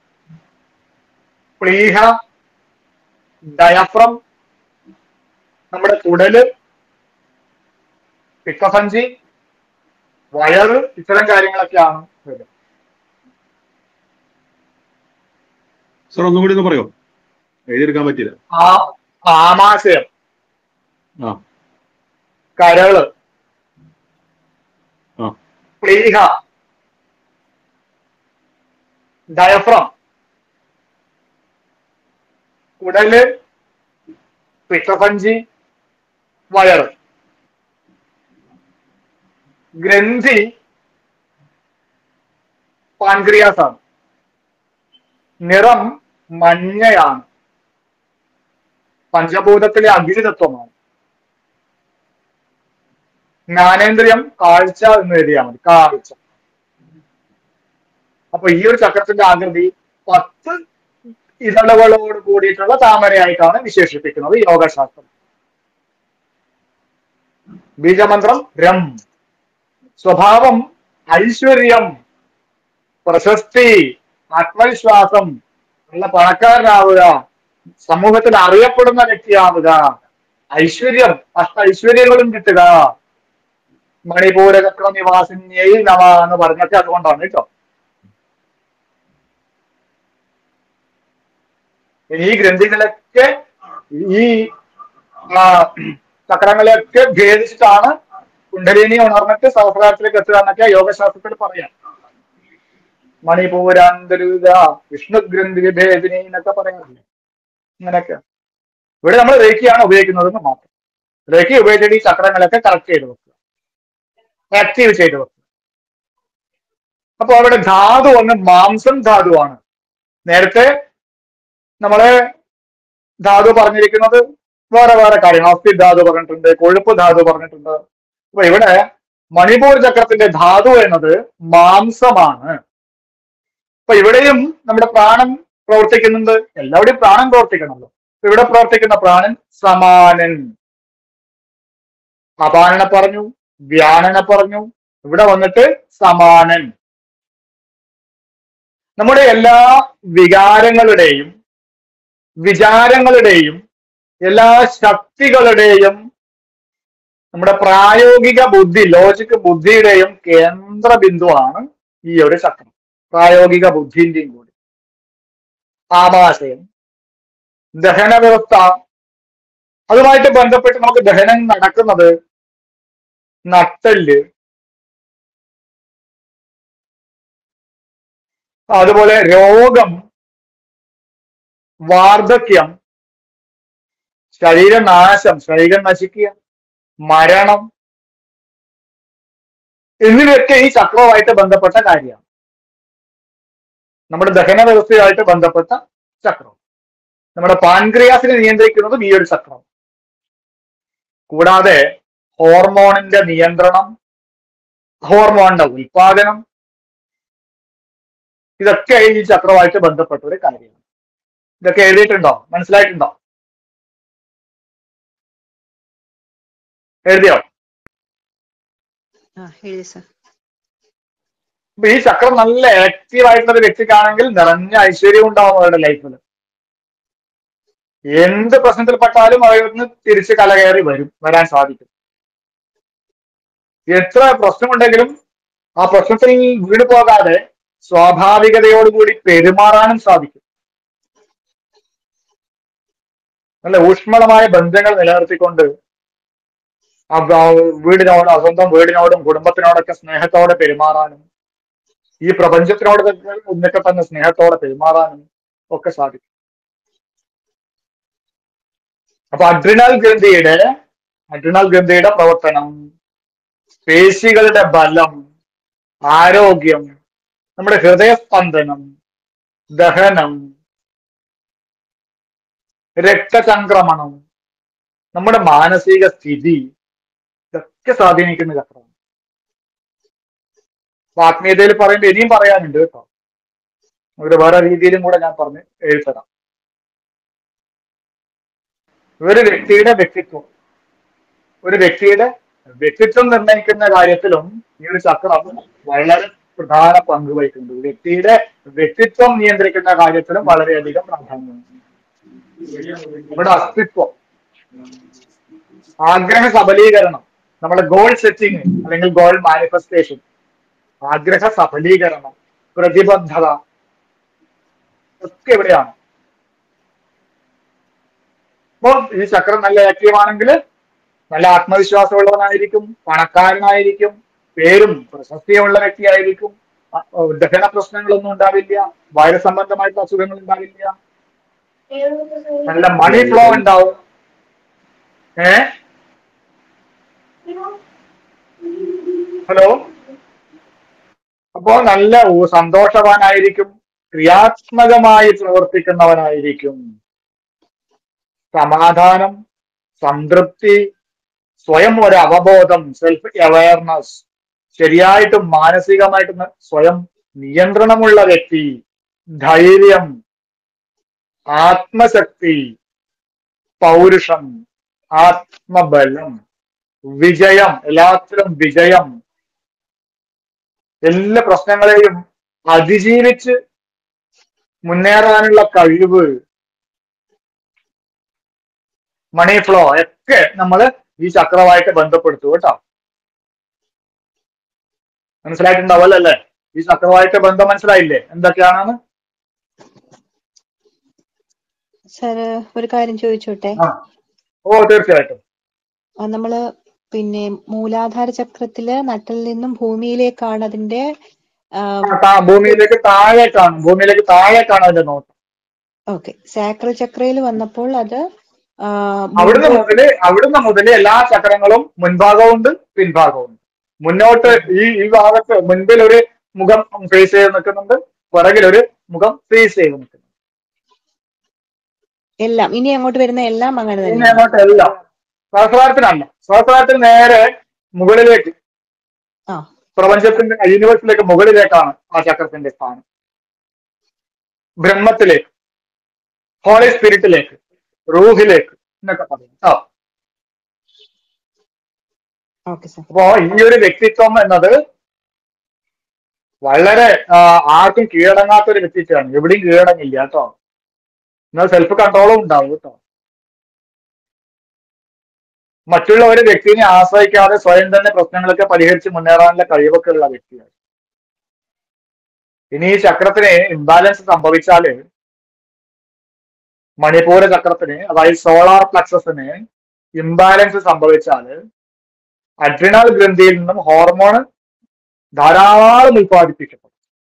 S1: പ്ലീഹ ഡയഫ്രം നമ്മുടെ കുടല് പിത്തസഞ്ചി വയറ് ഇത്തരം കാര്യങ്ങളൊക്കെയാണ് വരുന്നത്
S2: സാർ ഒന്നും കൂടി ഒന്ന് പറയോ എഴുതിയെടുക്കാൻ പറ്റില്ല
S1: ആ ആമാശയം
S2: ആ
S1: കരള്
S2: ആ
S1: പ്ലീഹ ഡയഫ്രം കുടല് പിത്തസഞ്ചി വയറ് ഗ്രന്ഥി പാൻക്രിയാസ് ആണ് നിറം മഞ്ഞയാണ് പഞ്ചഭൂതത്തിലെ അഗ്നിതത്വമാണ് ജ്ഞാനേന്ദ്രിയം കാഴ്ച എന്ന് എഴുതിയാൽ മതി കാഴ്ച അപ്പൊ ഈ ഒരു ചക്രത്തിന്റെ ആകൃതി പത്ത് ഇതളുകളോട് കൂടിയിട്ടുള്ള താമരയായിട്ടാണ് വിശേഷിപ്പിക്കുന്നത് യോഗശാസ്ത്രം ബീജമന്ത്രം രം സ്വഭാവം ഐശ്വര്യം പ്രശസ്തി ആത്മവിശ്വാസം നല്ല പണക്കാരനാവുക സമൂഹത്തിൽ അറിയപ്പെടുന്ന വ്യക്തിയാവുക ഐശ്വര്യം അഷ്ട ഐശ്വര്യങ്ങളും കിട്ടുക മണിപൂരചക്ര നിവാസിന്യൈ നമ എന്ന് പറഞ്ഞൊക്കെ അതുകൊണ്ടാണ് കേട്ടോ ഈ ഗ്രന്ഥികളൊക്കെ ഈ ആ, ചക്രങ്ങളെയൊക്കെ ഭേദിച്ചിട്ടാണ് കുണ്ടലിനി ഉണർന്നിട്ട് സഹസ്രാരത്തിലേക്ക് എത്തുക എന്നൊക്കെ യോഗശാസ്ത്രത്തിൽ പറയാം മണിപൂരാന്തരുത വിഷ്ണുഗ്രന്ഥി വിഭേദിനി എന്നൊക്കെ പറയാറില്ലേ അങ്ങനെയൊക്കെ ഇവിടെ നമ്മൾ രേഖയാണ് ഉപയോഗിക്കുന്നതെന്ന് മാത്രം രേഖ ഉപയോഗിച്ചിട്ട് ഈ ചക്രങ്ങളൊക്കെ കറക്റ്റ് ചെയ്ത് വെക്കുക ആക്റ്റീവ് ചെയ്ത് വെക്കുക അപ്പൊ അവിടെ ധാതു ഒന്ന് മാംസം ധാതുവാണ് നേരത്തെ നമ്മളെ ധാതു പറഞ്ഞിരിക്കുന്നത് വേറെ വേറെ കാര്യങ്ങൾ അസ്ഥി ധാതു പറഞ്ഞിട്ടുണ്ട് കൊഴുപ്പ് ധാതു പറഞ്ഞിട്ടുണ്ട് അപ്പൊ ഇവിടെ മണിപൂർ ചക്രത്തിന്റെ ധാതു എന്നത് മാംസമാണ് അപ്പൊ ഇവിടെയും നമ്മുടെ പ്രാണൻ പ്രവർത്തിക്കുന്നുണ്ട് എല്ലാവിടെയും പ്രാണൻ പ്രവർത്തിക്കണമല്ലോ അപ്പൊ ഇവിടെ പ്രവർത്തിക്കുന്ന പ്രാണൻ സമാനൻ അപാനനെ പറഞ്ഞു വ്യാനനെ പറഞ്ഞു ഇവിടെ വന്നിട്ട് സമാനൻ നമ്മുടെ എല്ലാ വികാരങ്ങളുടെയും വിചാരങ്ങളുടെയും എല്ലാ ശക്തികളുടെയും നമ്മുടെ പ്രായോഗിക ബുദ്ധി ലോജിക് ബുദ്ധിയുടെയും കേന്ദ്ര ബിന്ദുവാണ് ഈ ഒരു ചക്രം പ്രായോഗിക ബുദ്ധിന്റെയും കൂടി ആമാശയം ദഹന വ്യവസ്ഥ അതുമായിട്ട് ബന്ധപ്പെട്ട് നമുക്ക് ദഹനം നടക്കുന്നത് നട്ടല് അതുപോലെ രോഗം വാർദ്ധക്യം ശരീരനാശം ശരീരം നശിക്കുക മരണം എന്നിവയൊക്കെ ഈ ചക്രവുമായിട്ട് ബന്ധപ്പെട്ട കാര്യമാണ് നമ്മുടെ ദഹന വ്യവസ്ഥയുമായിട്ട് ബന്ധപ്പെട്ട ചക്രം നമ്മുടെ പാൻക്രിയാസിനെ നിയന്ത്രിക്കുന്നതും ഈ ഒരു ചക്രം കൂടാതെ ഹോർമോണിന്റെ നിയന്ത്രണം ഹോർമോണിന്റെ ഉൽപാദനം ഇതൊക്കെ ഈ ചക്രവുമായിട്ട് ബന്ധപ്പെട്ട ഒരു കാര്യമാണ് ഇതൊക്കെ എഴുതിയിട്ടുണ്ടോ മനസ്സിലായിട്ടുണ്ടോ എഴുതിയോ
S4: ആ എഴുതി സർ
S1: അപ്പൊ ഈ ചക്രം നല്ല ആക്റ്റീവ് ആയിട്ടുള്ള ഒരു വ്യക്തിക്കാണെങ്കിൽ നിറഞ്ഞ ഐശ്വര്യം ഉണ്ടാവും അവരുടെ ലൈഫിൽ എന്ത് പ്രശ്നത്തിൽപ്പെട്ടാലും അവരിൽ നിന്ന് തിരിച്ച് കലകയറി വരും വരാൻ സാധിക്കും എത്ര പ്രശ്നമുണ്ടെങ്കിലും ആ പ്രശ്നത്തിൽ വീട് പോകാതെ സ്വാഭാവികതയോടുകൂടി പെരുമാറാനും സാധിക്കും നല്ല ഊഷ്മളമായ ബന്ധങ്ങൾ നിലനിർത്തിക്കൊണ്ട് ആ ഗ- വീടിനോട് ആ സ്വന്തം വീടിനോടും കുടുംബത്തിനോടൊക്കെ സ്നേഹത്തോടെ പെരുമാറാനും ഈ പ്രപഞ്ചത്തിനോട് ഒന്നൊക്കെ തന്നെ സ്നേഹത്തോടെ പെരുമാറാനും ഒക്കെ സാധിക്കും അപ്പൊ അഡ്രിനൽ ഗ്രന്ഥിയുടെ അഡ്രിനൽ ഗ്രന്ഥിയുടെ പ്രവർത്തനം പേശികളുടെ ബലം ആരോഗ്യം നമ്മുടെ ഹൃദയസ്പന്ദനം ദഹനം രക്തചംക്രമണം നമ്മുടെ മാനസിക സ്ഥിതി ഇതൊക്കെ സ്വാധീനിക്കുന്ന ചക്രമാണ് അപ്പൊ ആത്മീയതയിൽ പറയുമ്പോൾ ഇനിയും പറയാനുണ്ട് കേട്ടോ ഒരു വേറെ രീതിയിലും കൂടെ ഞാൻ പറഞ്ഞ് എഴുതരാം ഒരു വ്യക്തിയുടെ വ്യക്തിത്വം ഒരു വ്യക്തിയുടെ വ്യക്തിത്വം നിർണ്ണയിക്കുന്ന കാര്യത്തിലും ഈ ഒരു ചക്രം വളരെ പ്രധാന പങ്ക് വഹിക്കുന്നുണ്ട് വ്യക്തിയുടെ വ്യക്തിത്വം നിയന്ത്രിക്കുന്ന കാര്യത്തിലും വളരെയധികം പ്രാധാന്യമുണ്ട് നമ്മുടെ അസ്തിത്വം ആഗ്രഹ സബലീകരണം നമ്മുടെ ഗോൾ സെറ്റിംഗ് അല്ലെങ്കിൽ ഗോൾ മാനിഫെസ്റ്റേഷൻ ആഗ്രഹ സഫലീകരണം പ്രതിബദ്ധത ഒക്കെ എവിടെയാണ് അപ്പോൾ ഈ ചക്രം നല്ല ആക്റ്റീവ് ആണെങ്കിൽ നല്ല ആത്മവിശ്വാസമുള്ളവനായിരിക്കും പണക്കാരനായിരിക്കും പേരും പ്രശസ്തിയുള്ള വ്യക്തിയായിരിക്കും അ- ഓ, ദഹന പ്രശ്നങ്ങളൊന്നും ഉണ്ടാവില്ല വൈറസ് സംബന്ധമായിട്ടുള്ള അസുഖങ്ങൾ ഉണ്ടാവില്ല നല്ല മണി ഫ്ലോ ഉണ്ടാവും ഏ ഹലോ അപ്പോ നല്ല ഊ- സന്തോഷവാനായിരിക്കും ക്രിയാത്മകമായി പ്രവർത്തിക്കുന്നവനായിരിക്കും സമാധാനം സംതൃപ്തി സ്വയം ഒരു അവബോധം സെൽഫ് അവയർനെസ് ശരിയായിട്ടും മാനസികമായിട്ടും സ്വയം നിയന്ത്രണമുള്ള വ്യക്തി ധൈര്യം ആത്മശക്തി പൗരുഷം ആത്മബലം വിജയം എല്ലാത്തിലും വിജയം എല്ലാ പ്രശ്നങ്ങളെയും അതിജീവിച്ച് മുന്നേറാനുള്ള കഴിവ് മണി ഫ്ലോ ഒക്കെ നമ്മൾ ഈ ചക്രമായിട്ട് ബന്ധപ്പെടുത്തു കേട്ടോ മനസ്സിലായിട്ടുണ്ടാവല്ലോ അല്ലേ ഈ ചക്രമായിട്ട് ബന്ധം മനസ്സിലായില്ലേ എന്തൊക്കെയാണെന്ന്
S3: സാറ് ഒരു കാര്യം ചോദിച്ചോട്ടെ
S1: ആ ഓ തീർച്ചയായിട്ടും
S3: ആ, നമ്മള് പിന്നെ മൂലാധാര ചക്രത്തില് നട്ടിൽ നിന്നും ഭൂമിയിലേക്കാണ് അതിന്റെ
S1: ആ, താ- ഭൂമിയിലേക്ക് താഴേക്കാണ് ഭൂമിയിലേക്ക് താഴേക്കാണ് അതിന്റെ നോട്ടം
S3: ഓക്കെ സാക്രൽ ചക്രയിൽ വന്നപ്പോൾ അത് ആ,
S1: അവിടുന്ന്
S3: മുമ്പ്
S1: മുതല് അവിടുന്ന് മുതല് എല്ലാ ചക്രങ്ങളും മുൻഭാഗമുണ്ട് പിൻഭാഗമുണ്ട് മുന്നോട്ട് ഈ ഈ ഭാഗത്ത് മുൻപിൽ ഒരു മുഖം ഫേസ് ചെയ്ത് നിൽക്കുന്നുണ്ട് പുറകിൽ ഒരു മുഖം ഫേസ് ചെയ്ത് നിൽക്കുന്നുണ്ട്
S3: എല്ലാം ഇനി അങ്ങോട്ട് വരുന്ന എല്ലാം അങ്ങനെ
S1: ഇനി
S3: തന്നെയാണ്
S1: അങ്ങോട്ട് എല്ലാം സഹസ്രാരത്തിനല്ല സഹസ്രാരത്തിൽ നേരെ മുകളിലേക്ക്
S3: ആ
S1: പ്രപഞ്ചത്തിന്റെ യൂണിവേഴ്സിലേക്ക് മുകളിലേക്കാണ് ആ ചക്രത്തിന്റെ സ്ഥാനം ബ്രഹ്മത്തിലേക്ക് ഹോളി സ്പിരിറ്റിലേക്ക് റൂഹിലേക്ക് എന്നൊക്കെ പറയും ആ
S3: ഓക്കെ സാർ
S1: അപ്പോ ഈ ഒരു വ്യക്തിത്വം എന്നത് വളരെ ആ, ആർക്കും കീഴടങ്ങാത്ത ഒരു വ്യക്തിത്വമാണ് എവിടെയും കീഴടങ്ങില്ല കേട്ടോ എന്നാൽ സെൽഫ് കൺട്രോളും ഉണ്ടാവും കേട്ടോ മറ്റുള്ള ഒരു വ്യക്തിനെ ആശ്രയിക്കാതെ സ്വയം തന്നെ പ്രശ്നങ്ങളൊക്കെ പരിഹരിച്ച് മുന്നേറാനുള്ള കഴിവൊക്കെ ഉള്ള വ്യക്തിയാണ് ഇനി ഈ ചക്രത്തിന് ഇംബാലൻസ് സംഭവിച്ചാല് മണിപ്പൂര ചക്രത്തിന് അതായത് സോളാർ പ്ലക്സസിന് ഇംബാലൻസ് സംഭവിച്ചാല് അഡ്രിനൽ ഗ്രന്ഥിയിൽ നിന്നും ഹോർമോൺ ധാരാളം ഉൽപ്പാദിപ്പിക്കപ്പെടും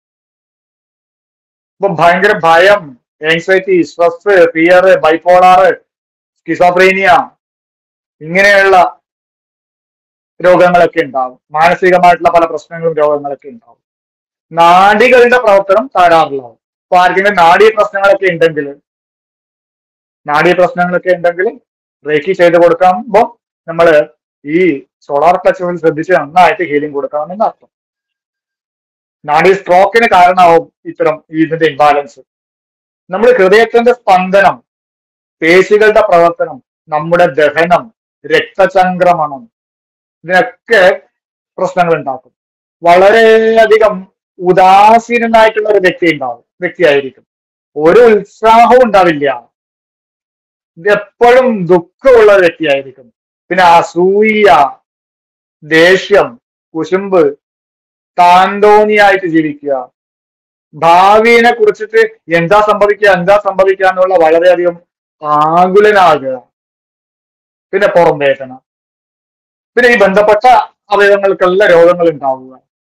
S1: ഇപ്പൊ ഭയങ്കര ഭയം anxiety stress fear bipolar schizophrenia ഇങ്ങനെയുള്ള രോഗങ്ങളൊക്കെ ഉണ്ടാവും മാനസികമായിട്ടുള്ള പല പ്രശ്നങ്ങളും രോഗങ്ങളൊക്കെ ഉണ്ടാവും നാഡികളുടെ പ്രവർത്തനം തകരാറിലാവും അപ്പൊ ആർക്കെങ്കിലും നാഡീ പ്രശ്നങ്ങളൊക്കെ ഉണ്ടെങ്കിൽ നാഡീ പ്രശ്നങ്ങളൊക്കെ ഉണ്ടെങ്കിൽ റേക്കി ചെയ്ത് കൊടുക്കുമ്പോ നമ്മള് ഈ സോളാർ പ്ലക്സുകൾ ശ്രദ്ധിച്ച് നന്നായിട്ട് ഹീലിംഗ് കൊടുക്കണമെന്ന് അർത്ഥം നാഡി സ്ട്രോക്കിന് കാരണമാവും ഇത്തരം ഈ ഇതിന്റെ ഇംബാലൻസ് നമ്മുടെ ഹൃദയത്തിന്റെ സ്പന്ദനം പേശികളുടെ പ്രവർത്തനം നമ്മുടെ ദഹനം രക്തചംക്രമണം ഇതിനൊക്കെ പ്രശ്നങ്ങൾ ഉണ്ടാക്കും വളരെയധികം ഉദാസീനനായിട്ടുള്ള ഒരു വ്യക്തി ഉണ്ടാവും വ്യക്തിയായിരിക്കും ഒരു ഉത്സാഹവും ഉണ്ടാവില്ല ഇത് എപ്പോഴും ദുഃഖമുള്ള ഒരു വ്യക്തിയായിരിക്കും പിന്നെ അസൂയ ദേഷ്യം കുശുമ്പ് താന്തോന്നിയായിട്ട് ജീവിക്കുക ഭാവിയെ കുറിച്ചിട്ട് എന്താ സംഭവിക്കുക എന്താ സംഭവിക്കുക എന്നുള്ള വളരെയധികം ആകുലനാകുക പിന്നെ പുറം വേദന പിന്നെ ഈ ബന്ധപ്പെട്ട അവയവങ്ങൾക്കെല്ലാം രോഗങ്ങൾ ഉണ്ടാവുക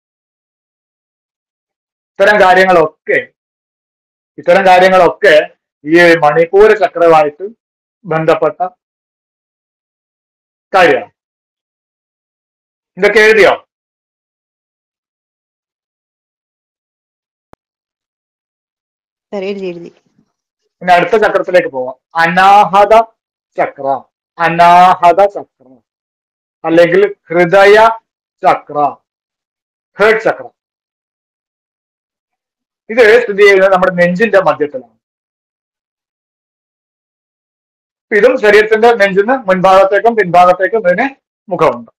S1: ഇത്തരം കാര്യങ്ങളൊക്കെ ഇത്തരം കാര്യങ്ങളൊക്കെ ഈ മണിപ്പൂര ചക്രമായിട്ട് ബന്ധപ്പെട്ട കാര്യമാണ് ഇതൊക്കെ എഴുതിയോ
S4: സർ എഴുതി എഴുതി
S1: ഇനി അടുത്ത ചക്രത്തിലേക്ക് പോവാം അനാഹത ചക്ര അനാഹത ചക്ര അല്ലെങ്കിൽ ഹൃദയ ചക്ര ഹേർട്ട് ചക്ര ഇത് സ്ഥിതി ചെയ്യുന്നത് നമ്മുടെ നെഞ്ചിന്റെ മധ്യത്തിലാണ് ഇതും ശരീരത്തിന്റെ നെഞ്ചിന് മുൻഭാഗത്തേക്കും പിൻഭാഗത്തേക്കും ഇതിന് മുഖമുണ്ട്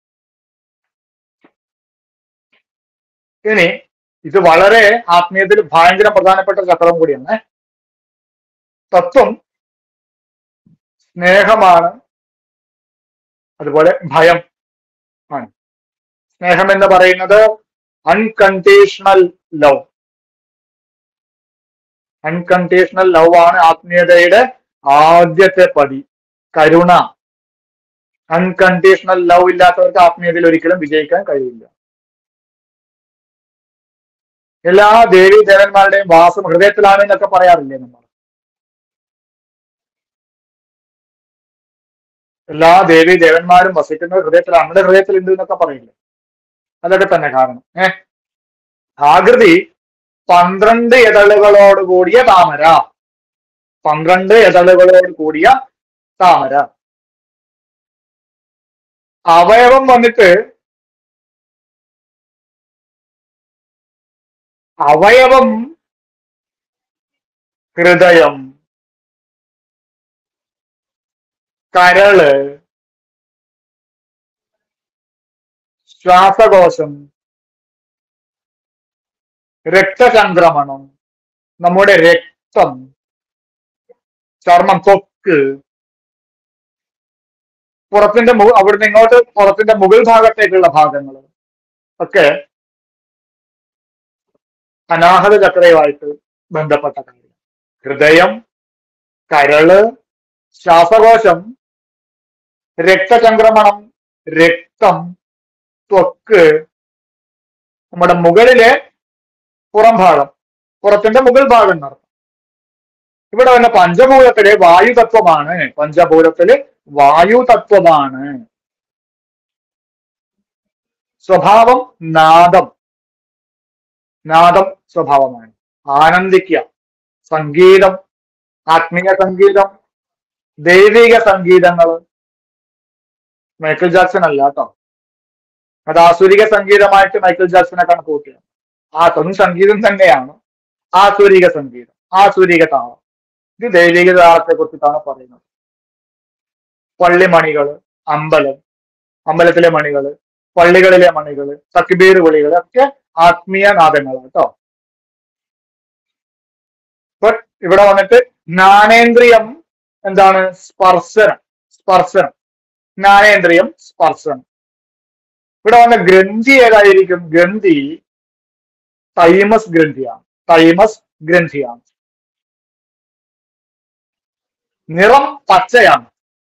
S1: ഇനി ഇത് വളരെ ആത്മീയത്തിൽ ഭയങ്കര പ്രധാനപ്പെട്ട ചക്രം കൂടിയാണ് തത്വം സ്നേഹമാണ് അതുപോലെ ഭയം ആണ് സ്നേഹം എന്ന് പറയുന്നത് അൺകണ്ടീഷണൽ ലവ് അൺകണ്ടീഷണൽ ലവ് ആണ് ആത്മീയതയുടെ ആദ്യത്തെ പടി കരുണ അൺകണ്ടീഷണൽ ലവ് ഇല്ലാത്തവർക്ക് ആത്മീയതയിൽ ഒരിക്കലും വിജയിക്കാൻ കഴിയില്ല എല്ലാ ദേവീ ദേവന്മാരുടെയും വാസം ഹൃദയത്തിലാണ് എന്നൊക്കെ പറയാറില്ലേ നമ്മൾ എല്ലാ ദേവീ ദേവന്മാരും വസിക്കുന്ന ഹൃദയത്തിലാണ് നമ്മുടെ ഹൃദയത്തിൽ ഉണ്ട് എന്നൊക്കെ പറയില്ലേ അതൊക്കെ തന്നെ കാരണം ഏഹ് ആകൃതി പന്ത്രണ്ട് ഇതളുകളോട് കൂടിയ താമര പന്ത്രണ്ട് ഇതളുകളോട് കൂടിയ താമര അവയവം വന്നിട്ട് അവയവം ഹൃദയം കരള് ശ്വാസകോശം രക്തചംക്രമണം നമ്മുടെ രക്തം ചർമ്മം ത്വക്ക് പുറത്തിന്റെ മു അവിടുന്ന് ഇങ്ങോട്ട് പുറത്തിന്റെ മുകൾ ഭാഗത്തേക്കുള്ള ഭാഗങ്ങൾ ഒക്കെ അനാഹത ചക്രയുമായിട്ട് ബന്ധപ്പെട്ട കാര്യം ഹൃദയം കരള് ശ്വാസകോശം രക്തചംക്രമണം രക്തം ത്വക്ക് നമ്മുടെ മുകളിലെ പുറം ഭാഗം പുറത്തിന്റെ മുകൾ ഭാഗം എന്നർത്ഥം ഇവിടെ വന്ന പഞ്ചഭൂതത്തിലെ വായു തത്വമാണ് പഞ്ചഭൂതത്തില് വായു തത്വമാണ് സ്വഭാവം നാദം നാദം സ്വഭാവമാണ് ആനന്ദിക്കുക സംഗീതം ആത്മീയ സംഗീതം ദൈവിക സംഗീതങ്ങൾ മൈക്കിൾ ജാക്സൺ അല്ല കേട്ടോ അത് ആസുരിക സംഗീതമായിട്ട് മൈക്കിൾ ജാക്സനെ കണക്കൂട്ടുക ആ അതും സംഗീതം തന്നെയാണ് ആസുരിക സംഗീതം ആസുരിക താളം ഇത് ദൈവിക താളത്തെ കുറിച്ചിട്ടാണ് പറയുന്നത് പള്ളിമണികള് അമ്പലം അമ്പലത്തിലെ മണികള് പള്ളികളിലെ മണികള് തക്ബീർ വിളികൾ ഒക്കെ ആത്മീയ നാദങ്ങളാണ് കേട്ടോ ഇപ്പൊ ഇവിടെ വന്നിട്ട് ജ്ഞാനേന്ദ്രിയം എന്താണ് സ്പർശനം സ്പർശനം ജ്ഞാനേന്ദ്രിയം സ്പർശനം ഇവിടെ വന്ന ഗ്രന്ഥി ഏതായിരിക്കും ഗ്രന്ഥി തൈമസ് ഗ്രന്ഥിയാണ് തൈമസ് ഗ്രന്ഥിയാണ് നിറം പച്ചയാണ്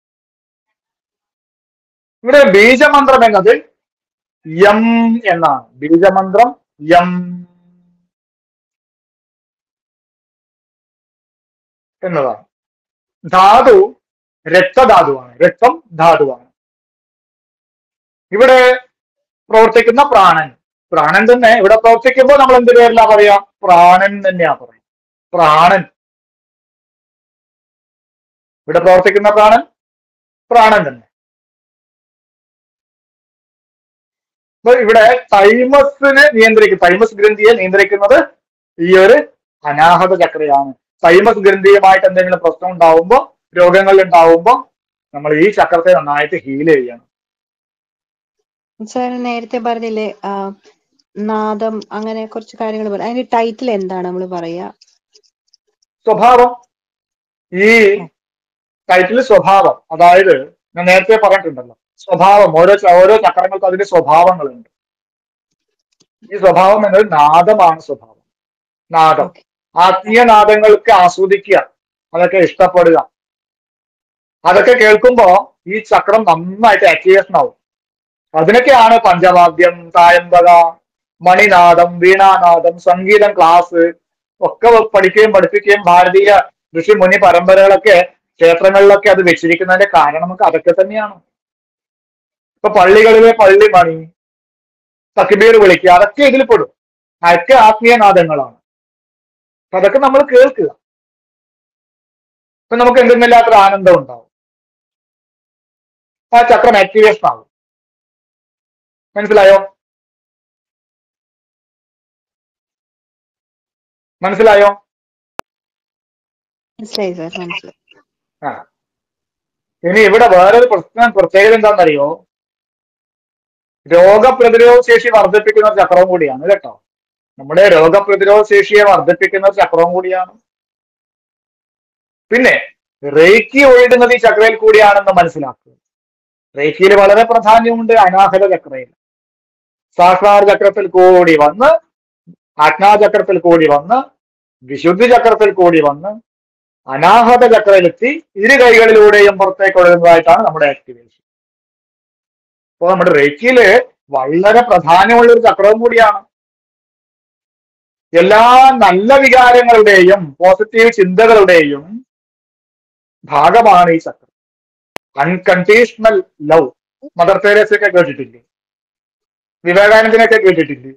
S1: ഇവിടെ ബീജമന്ത്രം എന്നത് യം എന്നാണ് ബീജമന്ത്രം യം എന്നതാണ് ധാതു രക്തധാതുവാണ് രക്തം ധാതുവാണ് ഇവിടെ പ്രവർത്തിക്കുന്ന പ്രാണൻ പ്രാണൻ തന്നെ ഇവിടെ പ്രവർത്തിക്കുമ്പോൾ നമ്മൾ എന്ത് പേരിലാ പറയാ പ്രാണൻ തന്നെയാ പറയാ പ്രാണൻ ഇവിടെ പ്രവർത്തിക്കുന്ന പ്രാണൻ പ്രാണൻ തന്നെ അപ്പൊ ഇവിടെ തൈമസിനെ നിയന്ത്രിക്കും തൈമസ് ഗ്രന്ഥിയെ നിയന്ത്രിക്കുന്നത് ഈ ഒരു അനാഹത ചക്രയാണ് തൈമസ് ഗ്രന്ഥിയുമായിട്ട് എന്തെങ്കിലും പ്രശ്നം ഉണ്ടാവുമ്പോ രോഗങ്ങൾ ഉണ്ടാവുമ്പോ നമ്മൾ ഈ ചക്രത്തെ നന്നായിട്ട് ഹീൽ ചെയ്യണം
S4: സാർ നേരത്തെ പറഞ്ഞില്ലേ ആ, നാദം അങ്ങനെ കുറച്ച് കാര്യങ്ങൾ പറയാം അതിന്റെ ടൈറ്റിൽ എന്താണ് നമ്മൾ പറയാ
S1: സ്വഭാവം ഈ ടൈറ്റിൽ സ്വഭാവം അതായത് ഞാൻ നേരത്തെ പറഞ്ഞിട്ടുണ്ടല്ലോ സ്വഭാവം ഓരോ ച- ഓരോ ചക്രങ്ങൾക്കും അതിന്റെ സ്വഭാവങ്ങളുണ്ട് ഈ സ്വഭാവം എന്നത് നാദമാണ് സ്വഭാവം നാദം
S4: ഓക്കെ
S1: ആത്മീയ നാദങ്ങൾക്ക് ആസ്വദിക്കുക അതൊക്കെ ഇഷ്ടപ്പെടുക അതൊക്കെ കേൾക്കുമ്പോ ഈ ചക്രം നന്നായിട്ട് ആക്ടിവേഷൻ ആവും അതിനൊക്കെയാണ് പഞ്ചവാദ്യം തായമ്പക മണിനാദം വീണാനാദം സംഗീതം ക്ലാസ് ഒക്കെ പഠിക്കുകയും പഠിപ്പിക്കുകയും ഭാരതീയ ഋഷി മുനി പരമ്പരകളൊക്കെ ക്ഷേത്രങ്ങളിലൊക്കെ അത് വെച്ചിരിക്കുന്നതിന്റെ കാരണം നമുക്ക് അതൊക്കെ തന്നെയാണ് ഇപ്പൊ പള്ളികളിലെ പള്ളി മണി തക്ബീർ വിളിക്കുക അതൊക്കെ ഇതിൽ പെടും അതൊക്കെ ആത്മീയ നാദങ്ങളാണ് അപ്പൊ അതൊക്കെ നമ്മൾ കേൾക്കുക അപ്പൊ നമുക്ക് എന്തെന്നില്ലാത്തൊരു ആനന്ദം ഉണ്ടാവും ആ ചക്രം ആക്ടിവേഷൻ ആവും മനസ്സിലായോ മനസ്സിലായോ
S4: മനസ്സിലായി സാർ മനസ്സിലായി
S1: ആ ഇനി ഇവിടെ വേറൊരു പ്രശ്നം പ്രത്യേകത എന്താണെന്നറിയോ രോഗപ്രതിരോധ ശേഷി വർദ്ധിപ്പിക്കുന്ന ഒരു ചക്രവും കൂടിയാണ് കേട്ടോ നമ്മുടെ രോഗപ്രതിരോധ ശേഷിയെ വർദ്ധിപ്പിക്കുന്ന ഒരു ചക്രവും കൂടിയാണ് പിന്നെ റേക്കി ഒഴുകുന്നത് ഈ ചക്രയിൽ കൂടിയാണെന്ന് മനസ്സിലാക്കുക റേക്കിയിൽ വളരെ പ്രാധാന്യമുണ്ട് അനാഹത ചക്രയിൽ സാക്ഷാർ ചക്രത്തിൽ കൂടി വന്ന് ആജ്ഞാചക്രത്തിൽ കൂടി വന്ന് വിശുദ്ധി ചക്രത്തിൽ കൂടി വന്ന് അനാഹത ചക്രയിലെത്തി ഇരു കൈകളിലൂടെയും പുറത്തേക്ക് ഒഴുകുന്നതായിട്ടാണ് നമ്മുടെ ആക്ടിവേഷൻ അപ്പോൾ നമ്മുടെ റേക്കിയില് വളരെ പ്രധാനമുള്ള ഒരു ചക്രവും കൂടിയാണ് എല്ലാ നല്ല വികാരങ്ങളുടെയും പോസിറ്റീവ് ചിന്തകളുടെയും ഭാഗമാണ് ഈ ചക്രം അൺകണ്ടീഷണൽ ലവ് മദർ തെരേസയൊക്കെ കേട്ടിട്ടില്ലേ വിവേകാനന്ദനൊക്കെ കേട്ടിട്ടില്ലേ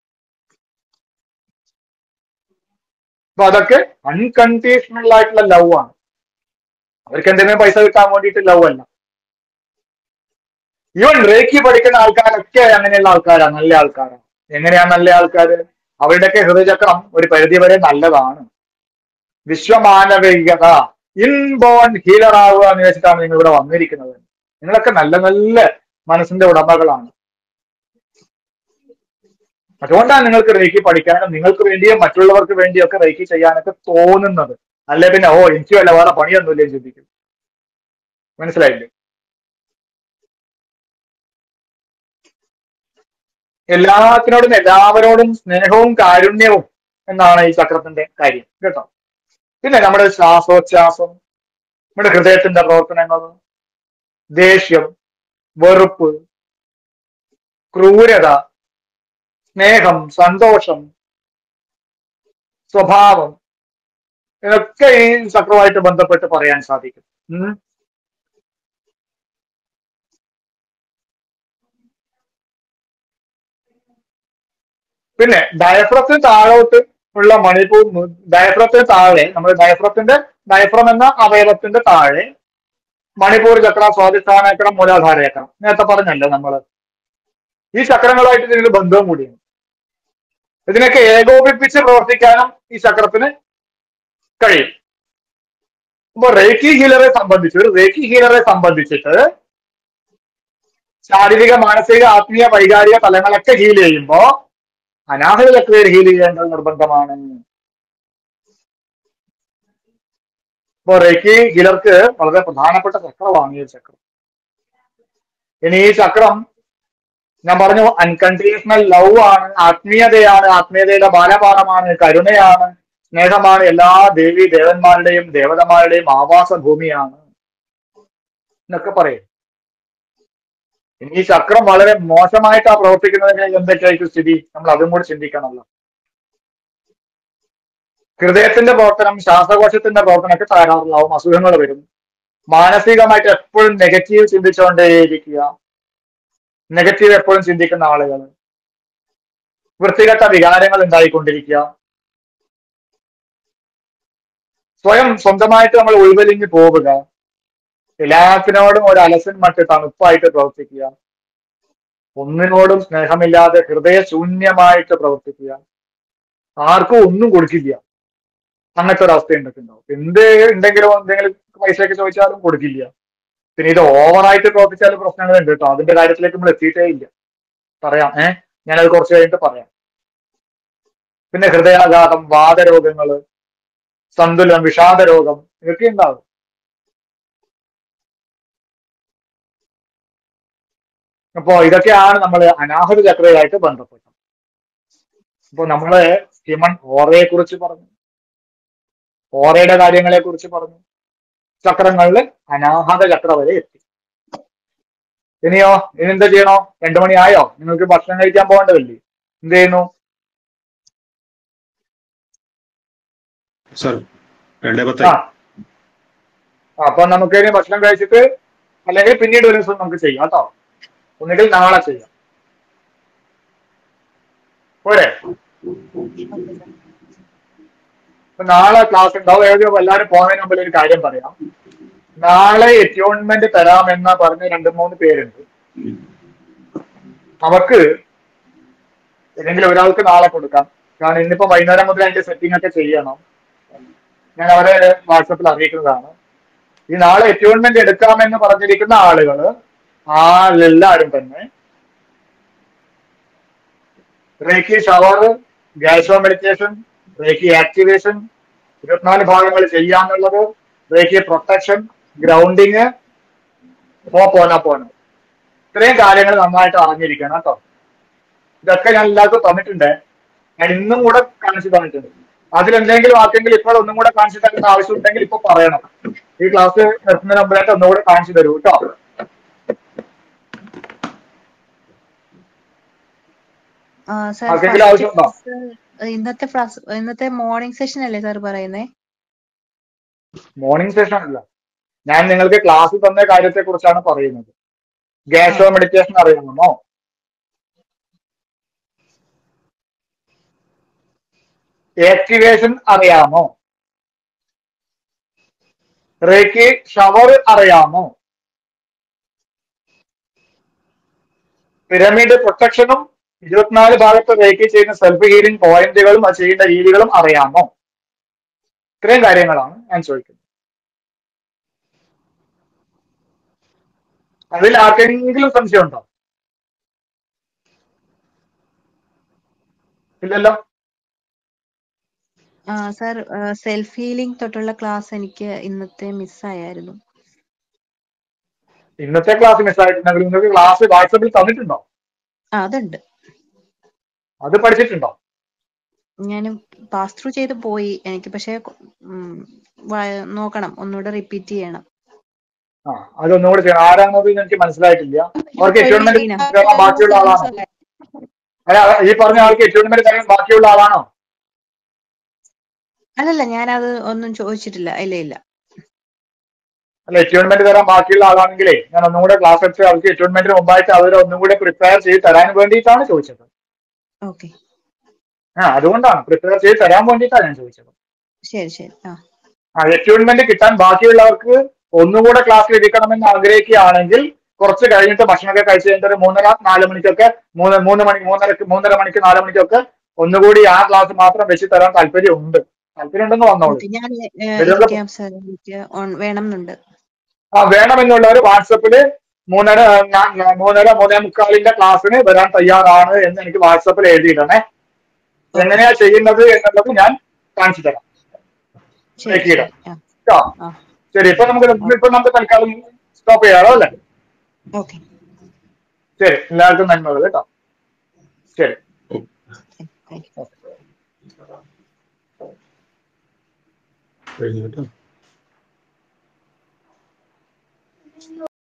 S1: അപ്പൊ അതൊക്കെ അൺകണ്ടീഷണൽ ആയിട്ടുള്ള ലവ് ആണ് അവർക്ക് എന്തെങ്കിലും പൈസ കിട്ടാൻ വേണ്ടിയിട്ട് ലവ് അല്ല ഈവൻ റേക്കി പഠിക്കുന്ന ആൾക്കാരൊക്കെ അങ്ങനെയുള്ള ആൾക്കാരാണ് നല്ല ആൾക്കാരാണ് എങ്ങനെയാണ് നല്ല ആൾക്കാര് അവരുടെയൊക്കെ ഹൃദയചക്രം ഒരു പരിധി വരെ നല്ലതാണ് വിശ്വമാനവികത ഇൻബോൺ ഹീലർ ആവുക എന്ന് വെച്ചിട്ടാണ് നിങ്ങൾ ഇവിടെ വന്നിരിക്കുന്നത് നിങ്ങളൊക്കെ നല്ല നല്ല മനസ്സിന്റെ ഉടമകളാണ് അതുകൊണ്ടാണ് നിങ്ങൾക്ക് റേക്കി പഠിക്കാനും നിങ്ങൾക്ക് വേണ്ടിയും മറ്റുള്ളവർക്ക് വേണ്ടിയൊക്കെ റേക്കി ചെയ്യാനൊക്കെ തോന്നുന്നത് അല്ലെ പിന്നെ ഓ എനിക്ക് വല്ല വേറെ പണിയൊന്നുമില്ലേ എന്ന് ചിന്തിക്കും മനസ്സിലായില്ലേ എല്ലാത്തിനോടും എല്ലാവരോടും സ്നേഹവും കാരുണ്യവും എന്നാണ് ഈ ചക്രത്തിന്റെ കാര്യം കേട്ടോ പിന്നെ നമ്മുടെ ശ്വാസോച്ഛ്വാസം നമ്മുടെ ഹൃദയത്തിന്റെ പ്രവർത്തനങ്ങൾ ദേഷ്യം വെറുപ്പ് ക്രൂരത സ്നേഹം സന്തോഷം സ്വഭാവം ഇതൊക്കെ ഈ ചക്രവുമായിട്ട് ബന്ധപ്പെട്ട് പറയാൻ സാധിക്കും ഉം. പിന്നെ ഡയഫ്രത്തിന് താഴോട്ട് ഉള്ള മണിപ്പൂർ ഡയഫ്രത്തിന് താഴെ നമ്മുടെ ഡയഫ്രത്തിന്റെ ഡയഫ്രം എന്ന അവയവത്തിന്റെ താഴെ മണിപ്പൂർ ചക്ര സ്വാധിഷ്ഠാന ചക്രം മൂലാധാര ചക്രം നേരത്തെ പറഞ്ഞല്ലോ നമ്മള് ഈ ചക്രങ്ങളായിട്ട് ഇതിന് ബന്ധവും കൂടിയാണ് ഇതിനൊക്കെ ഏകോപിപ്പിച്ച് പ്രവർത്തിക്കാനും ഈ ചക്രത്തിന് കഴിയും അപ്പൊ റേക്കി ഹീലറെ സംബന്ധിച്ച് ഒരു റേക്കി ഹീലറെ സംബന്ധിച്ചിട്ട് ശാരീരിക മാനസിക ആത്മീയ വൈകാരിക തലങ്ങളൊക്കെ ഹീൽ ചെയ്യുമ്പോ അനാഹത ചക്രയിൽ ഹീൽ ചെയ്യേണ്ടത് നിർബന്ധമാണ് ഇപ്പൊ റേക്കി ഹീലർക്ക് വളരെ പ്രധാനപ്പെട്ട ചക്രമാണ് ഈ ചക്രം ഇനി ഈ ചക്രം ഞാൻ പറഞ്ഞു അൺകണ്ടീഷണൽ ലവ് ആണ് ആത്മീയതയാണ് ആത്മീയതയുടെ ബാലപാഠമാണ് കരുണയാണ് സ്നേഹമാണ് എല്ലാ ദേവി ദേവന്മാരുടെയും ദേവതമാരുടെയും ആവാസ ഭൂമിയാണ് എന്നൊക്കെ പറയും ഇനി ഈ ചക്രം വളരെ മോശമായിട്ടാ പ്രവർത്തിക്കുന്നതിന് എന്തൊക്കെയായിരിക്കും സ്ഥിതി നമ്മൾ അതും കൂടി ചിന്തിക്കണമല്ലോ ഹൃദയത്തിന്റെ പ്രവർത്തനം ശ്വാസകോശത്തിന്റെ പ്രവർത്തനമൊക്കെ തകരാറിലാവും അസുഖങ്ങൾ വരും മാനസികമായിട്ട് എപ്പോഴും നെഗറ്റീവ് ചിന്തിച്ചുകൊണ്ടേയിരിക്കുക നെഗറ്റീവ് എപ്പോഴും ചിന്തിക്കുന്ന ആളുകൾ വൃത്തികെട്ട വികാരങ്ങൾ ഉണ്ടായിക്കൊണ്ടിരിക്കുക സ്വയം സ്വന്തമായിട്ട് നമ്മൾ ഉൾവലിഞ്ഞ് പോവുക എല്ലാത്തിനോടും ഒരു അലസൻ മറ്റ് തണുപ്പായിട്ട് പ്രവർത്തിക്കുക ഒന്നിനോടും സ്നേഹമില്ലാതെ ഹൃദയശൂന്യമായിട്ട് പ്രവർത്തിക്കുക ആർക്കും ഒന്നും കൊടുക്കില്ല അങ്ങനത്തെ ഒരു അവസ്ഥ ഉണ്ടാവും എന്ത് ഉണ്ടെങ്കിലും എന്തെങ്കിലും പൈസയൊക്കെ ചോദിച്ചാലും കൊടുക്കില്ല പിന്നെ ഇത് ഓവറായിട്ട് പ്രവർത്തിച്ചാലും പ്രശ്നങ്ങളുണ്ട് കേട്ടോ അതിന്റെ കാര്യത്തിലേക്ക് നമ്മൾ എത്തിയിട്ടേ ഇല്ല പറയാം ഏഹ് ഞാനത് കുറച്ച് കഴിഞ്ഞിട്ട് പറയാം പിന്നെ ഹൃദയാഘാതം വാദരോഗങ്ങള് സന്തുലനം വിഷാദ രോഗം ഇതൊക്കെ ഉണ്ടാവും അപ്പോ ഇതൊക്കെയാണ് നമ്മൾ അനാഹത ചക്രയുമായിട്ട് ബന്ധപ്പെട്ടത് ഇപ്പൊ നമ്മള് ഹ്യൂമൻ ഓറയെ കുറിച്ച് പറഞ്ഞു ഓറയുടെ കാര്യങ്ങളെ കുറിച്ച് പറഞ്ഞു ചക്രങ്ങളിൽ അനാഹത ചക്ര വരെ എത്തി ഇനിയോ ഇനി എന്താ ചെയ്യണോ രണ്ടു മണിയായോ നിങ്ങൾക്ക് ഭക്ഷണം കഴിക്കാൻ പോകേണ്ടതല്ലേ എന്ത് ചെയ്യുന്നു
S2: സർ രണ്ടേ
S1: ആ
S2: പത്തായി
S1: അപ്പൊ നമുക്ക് ഇനി ഭക്ഷണം കഴിച്ചിട്ട് അല്ലെങ്കിൽ പിന്നീട് ഒരു ദിവസം നമുക്ക് ചെയ്യാം കേട്ടോ ഒന്നുകിൽ നാളെ ചെയ്യാം പോരെ
S3: ഓക്കെ സർ
S1: അപ്പൊ നാളെ ക്ലാസ് ഉണ്ടാവും ഏകദേശം എല്ലാവരും പോകുന്നതിന് മുമ്പിൽ ഒരു കാര്യം പറയാം നാളെ എറ്റ്യൂൺമെന്റ് തരാമെന്ന് പറഞ്ഞ രണ്ട് മൂന്ന് പേരുണ്ട് അവർക്ക് ഏതെങ്കിലും ഒരാൾക്ക് നാളെ കൊടുക്കാം കാരണം ഇന്നിപ്പോ വൈകുന്നേരം മുതൽ അതിന്റെ സെറ്റിംഗ് ഒക്കെ ചെയ്യണം ഞാൻ അവരെ വാട്സപ്പിൽ അറിയിക്കുന്നതാണ് ഈ നാളെ എറ്റ്യൂൺമെന്റ് എടുക്കാമെന്ന് പറഞ്ഞിരിക്കുന്ന ആളുകൾ ആ എല്ലാവരും തന്നെ reiki shower gassho meditation reiki activation ഇരുപത്തിനാല് ഭാഗങ്ങൾ ചെയ്യാന്നുള്ളത് റേക്കി പ്രൊട്ടക്ഷൻ ഗ്രൗണ്ടിങ് പോ പോന പോന ഇത്രയും കാര്യങ്ങൾ നന്നായിട്ട് അറിഞ്ഞിരിക്കണം കേട്ടോ ഇതൊക്കെ ഞാൻ എല്ലാവർക്കും തന്നിട്ടുണ്ട് ഞാൻ ഇന്നും കൂടെ കാണിച്ചു തന്നിട്ടുണ്ട് അതിലെന്തെങ്കിലും ആർക്കെങ്കിലും ഇപ്പോൾ ഒന്നും കൂടെ കാണിച്ചു തരേണ്ട ആവശ്യമുണ്ടെങ്കിൽ ഇപ്പൊ പറയണം ഈ ക്ലാസ് നിർത്തുന്നതിന് മുമ്പായിട്ട് ഒന്നുകൂടെ കാണിച്ചു തരൂ കേട്ടോ
S4: സാർ
S1: ആർക്കെങ്കിലും
S4: ഫസ്റ്റ്
S1: ആവശ്യമുണ്ടോ
S4: ക്ലാസ് ഇന്നത്തെ ക്ലാസ് ഇന്നത്തെ മോർണിംഗ് സെഷൻ അല്ലേ സാർ പറയുന്നേ
S1: മോർണിംഗ് സെഷൻ അല്ല ഞാൻ നിങ്ങൾക്ക് ക്ലാസ് തന്ന കാര്യത്തെ കുറിച്ചാണ് പറയുന്നത് ഗ്യാസോ മെഡിറ്റേഷൻ അറിയാമോ ആക്ടിവേഷൻ അറിയാമോ റേക്ക് ഷവർ അറിയാമോ പിരമിഡ് പ്രൊട്ടക്ഷനും ഇരുപത്തിനാല് ഭാഗത്ത് റേക്ക് ചെയ്യുന്ന സെൽഫ് ഹീലിംഗ് പോയിന്റുകളും അത് ചെയ്യുന്ന രീതികളും അറിയാമോ ഇത്രയും കാര്യങ്ങളാണ് ഞാൻ ചോദിക്കുന്നത് അതിൽ ആർക്കെങ്കിലും സംശയം ഉണ്ടോ ഇല്ലല്ലോ
S4: ആ സാർ സെൽഫ് ഹീലിംഗ് തൊട്ടുള്ള ക്ലാസ് എനിക്ക് ഇന്നത്തെ മിസ്സായായിരുന്നു
S1: ഇന്നത്തെ ക്ലാസ് മിസ്സായിട്ടുണ്ടെങ്കിൽ നിങ്ങൾക്ക് ക്ലാസ് വാട്സപ്പിൽ തന്നിട്ടുണ്ടോ
S4: ആ അതുണ്ട്
S1: അത് പഠിച്ചിട്ടുണ്ടോ
S4: ഞാൻ പാസ് ത്രൂ ചെയ്ത് പോയി എനിക്ക് പക്ഷേ ഉം, വ- നോക്കണം ഒന്നുകൂടെ റിപ്പീറ്റ് ചെയ്യണം
S1: ആ അതൊന്നുകൂടി ചെയ്യണം ആരാണെന്നത് എനിക്ക് മനസ്സിലായിട്ടില്ല അവർക്ക് എറ്റ്യൂൺമെന്റ്
S4: ലീന.
S1: തരാൻ ബാക്കിയുള്ള ആളാണോ അല്ല ഈ പറഞ്ഞ ആൾക്ക് എറ്റ്യൂൺമെന്റ് തരാൻ ബാക്കിയുള്ള ആളാണോ
S4: അല്ലല്ല ഞാനത് ഒന്നും ചോദിച്ചിട്ടില്ല ഇല്ല ഇല്ല
S1: അല്ല എറ്റ്യൂൺമെന്റ് തരാൻ ബാക്കിയുള്ള ആളാണെങ്കിലേ ഞാൻ ഒന്നുകൂടെ ക്ലാസ് എടുത്ത് അവർക്ക് എറ്റ്യൂൺമെന്റിന് മുമ്പായിട്ട് അവരെ ഒന്നും കൂടെ പ്രിപ്പയർ ചെയ്ത് തരാൻ വേണ്ടിയിട്ടാണ് ചോദിച്ചത്
S4: ഓക്കെ
S1: ആ അതുകൊണ്ടാണ് പ്രിപ്പയർ ചെയ്ത് തരാൻ വേണ്ടിയിട്ടാണ് ഞാൻ ചോദിച്ചത്
S4: ശരി ശരി ആ
S1: ആ എറ്റ്യൂൺമെന്റ് കിട്ടാൻ ബാക്കിയുള്ളവർക്ക് ഒന്നുകൂടെ ക്ലാസ്സിൽ ഇരിക്കണമെന്ന് ആഗ്രഹിക്കുകയാണെങ്കിൽ കുറച്ച് കഴിഞ്ഞിട്ട് ഭക്ഷണമൊക്കെ കഴിച്ച് കഴിഞ്ഞിട്ട് ഒരു മൂന്നര നാല് മണിക്കൊക്കെ മൂന്ന് മൂന്ന് മണി മൂന്നരക്ക് മൂന്നര മണിക്ക് നാല് മണിക്കൊക്കെ ഒന്നുകൂടി ആ ക്ലാസ് മാത്രം വെച്ച് തരാൻ താല്പര്യമുണ്ട് താല്പര്യം ഉണ്ടെന്ന് വന്നോളൂ
S4: ഓക്കെ ഞാൻ
S1: വരുന്ന
S4: ഇരിക്കാം സാർ എനിക്ക് on- വേണമെന്നുണ്ട്
S1: ആ വേണമെന്നുള്ളവർ വാട്സപ്പില് മൂന്നര ഞാൻ- ഞാൻ മൂന്നര മൂന്നേ മുക്കാലിന്റെ ക്ലാസ്സിന് വരാൻ തയ്യാറാണ് എന്ന് എനിക്ക് വാട്സപ്പിൽ എഴുതിയിടണേ എങ്ങനെയാ ചെയ്യുന്നത് എന്നുള്ളത് ഞാൻ കാണിച്ചു തരാം
S4: ശരി
S1: ചെക്ക്
S4: ശരി
S1: ചെയ്യാം
S4: ആ
S1: കേട്ടോ
S4: ആ
S1: ശരി ഇപ്പൊ നമുക്ക് ഇപ്പൊ നമുക്ക് തൽക്കാലം സ്റ്റോപ്പ് ചെയ്യാറോ അല്ലേ
S4: ഓക്കെ
S1: ശരി എല്ലാവർക്കും നന്മകൾ കേട്ടോ ശരി
S4: താങ്ക് യു
S2: കഴിഞ്ഞു കേട്ടോ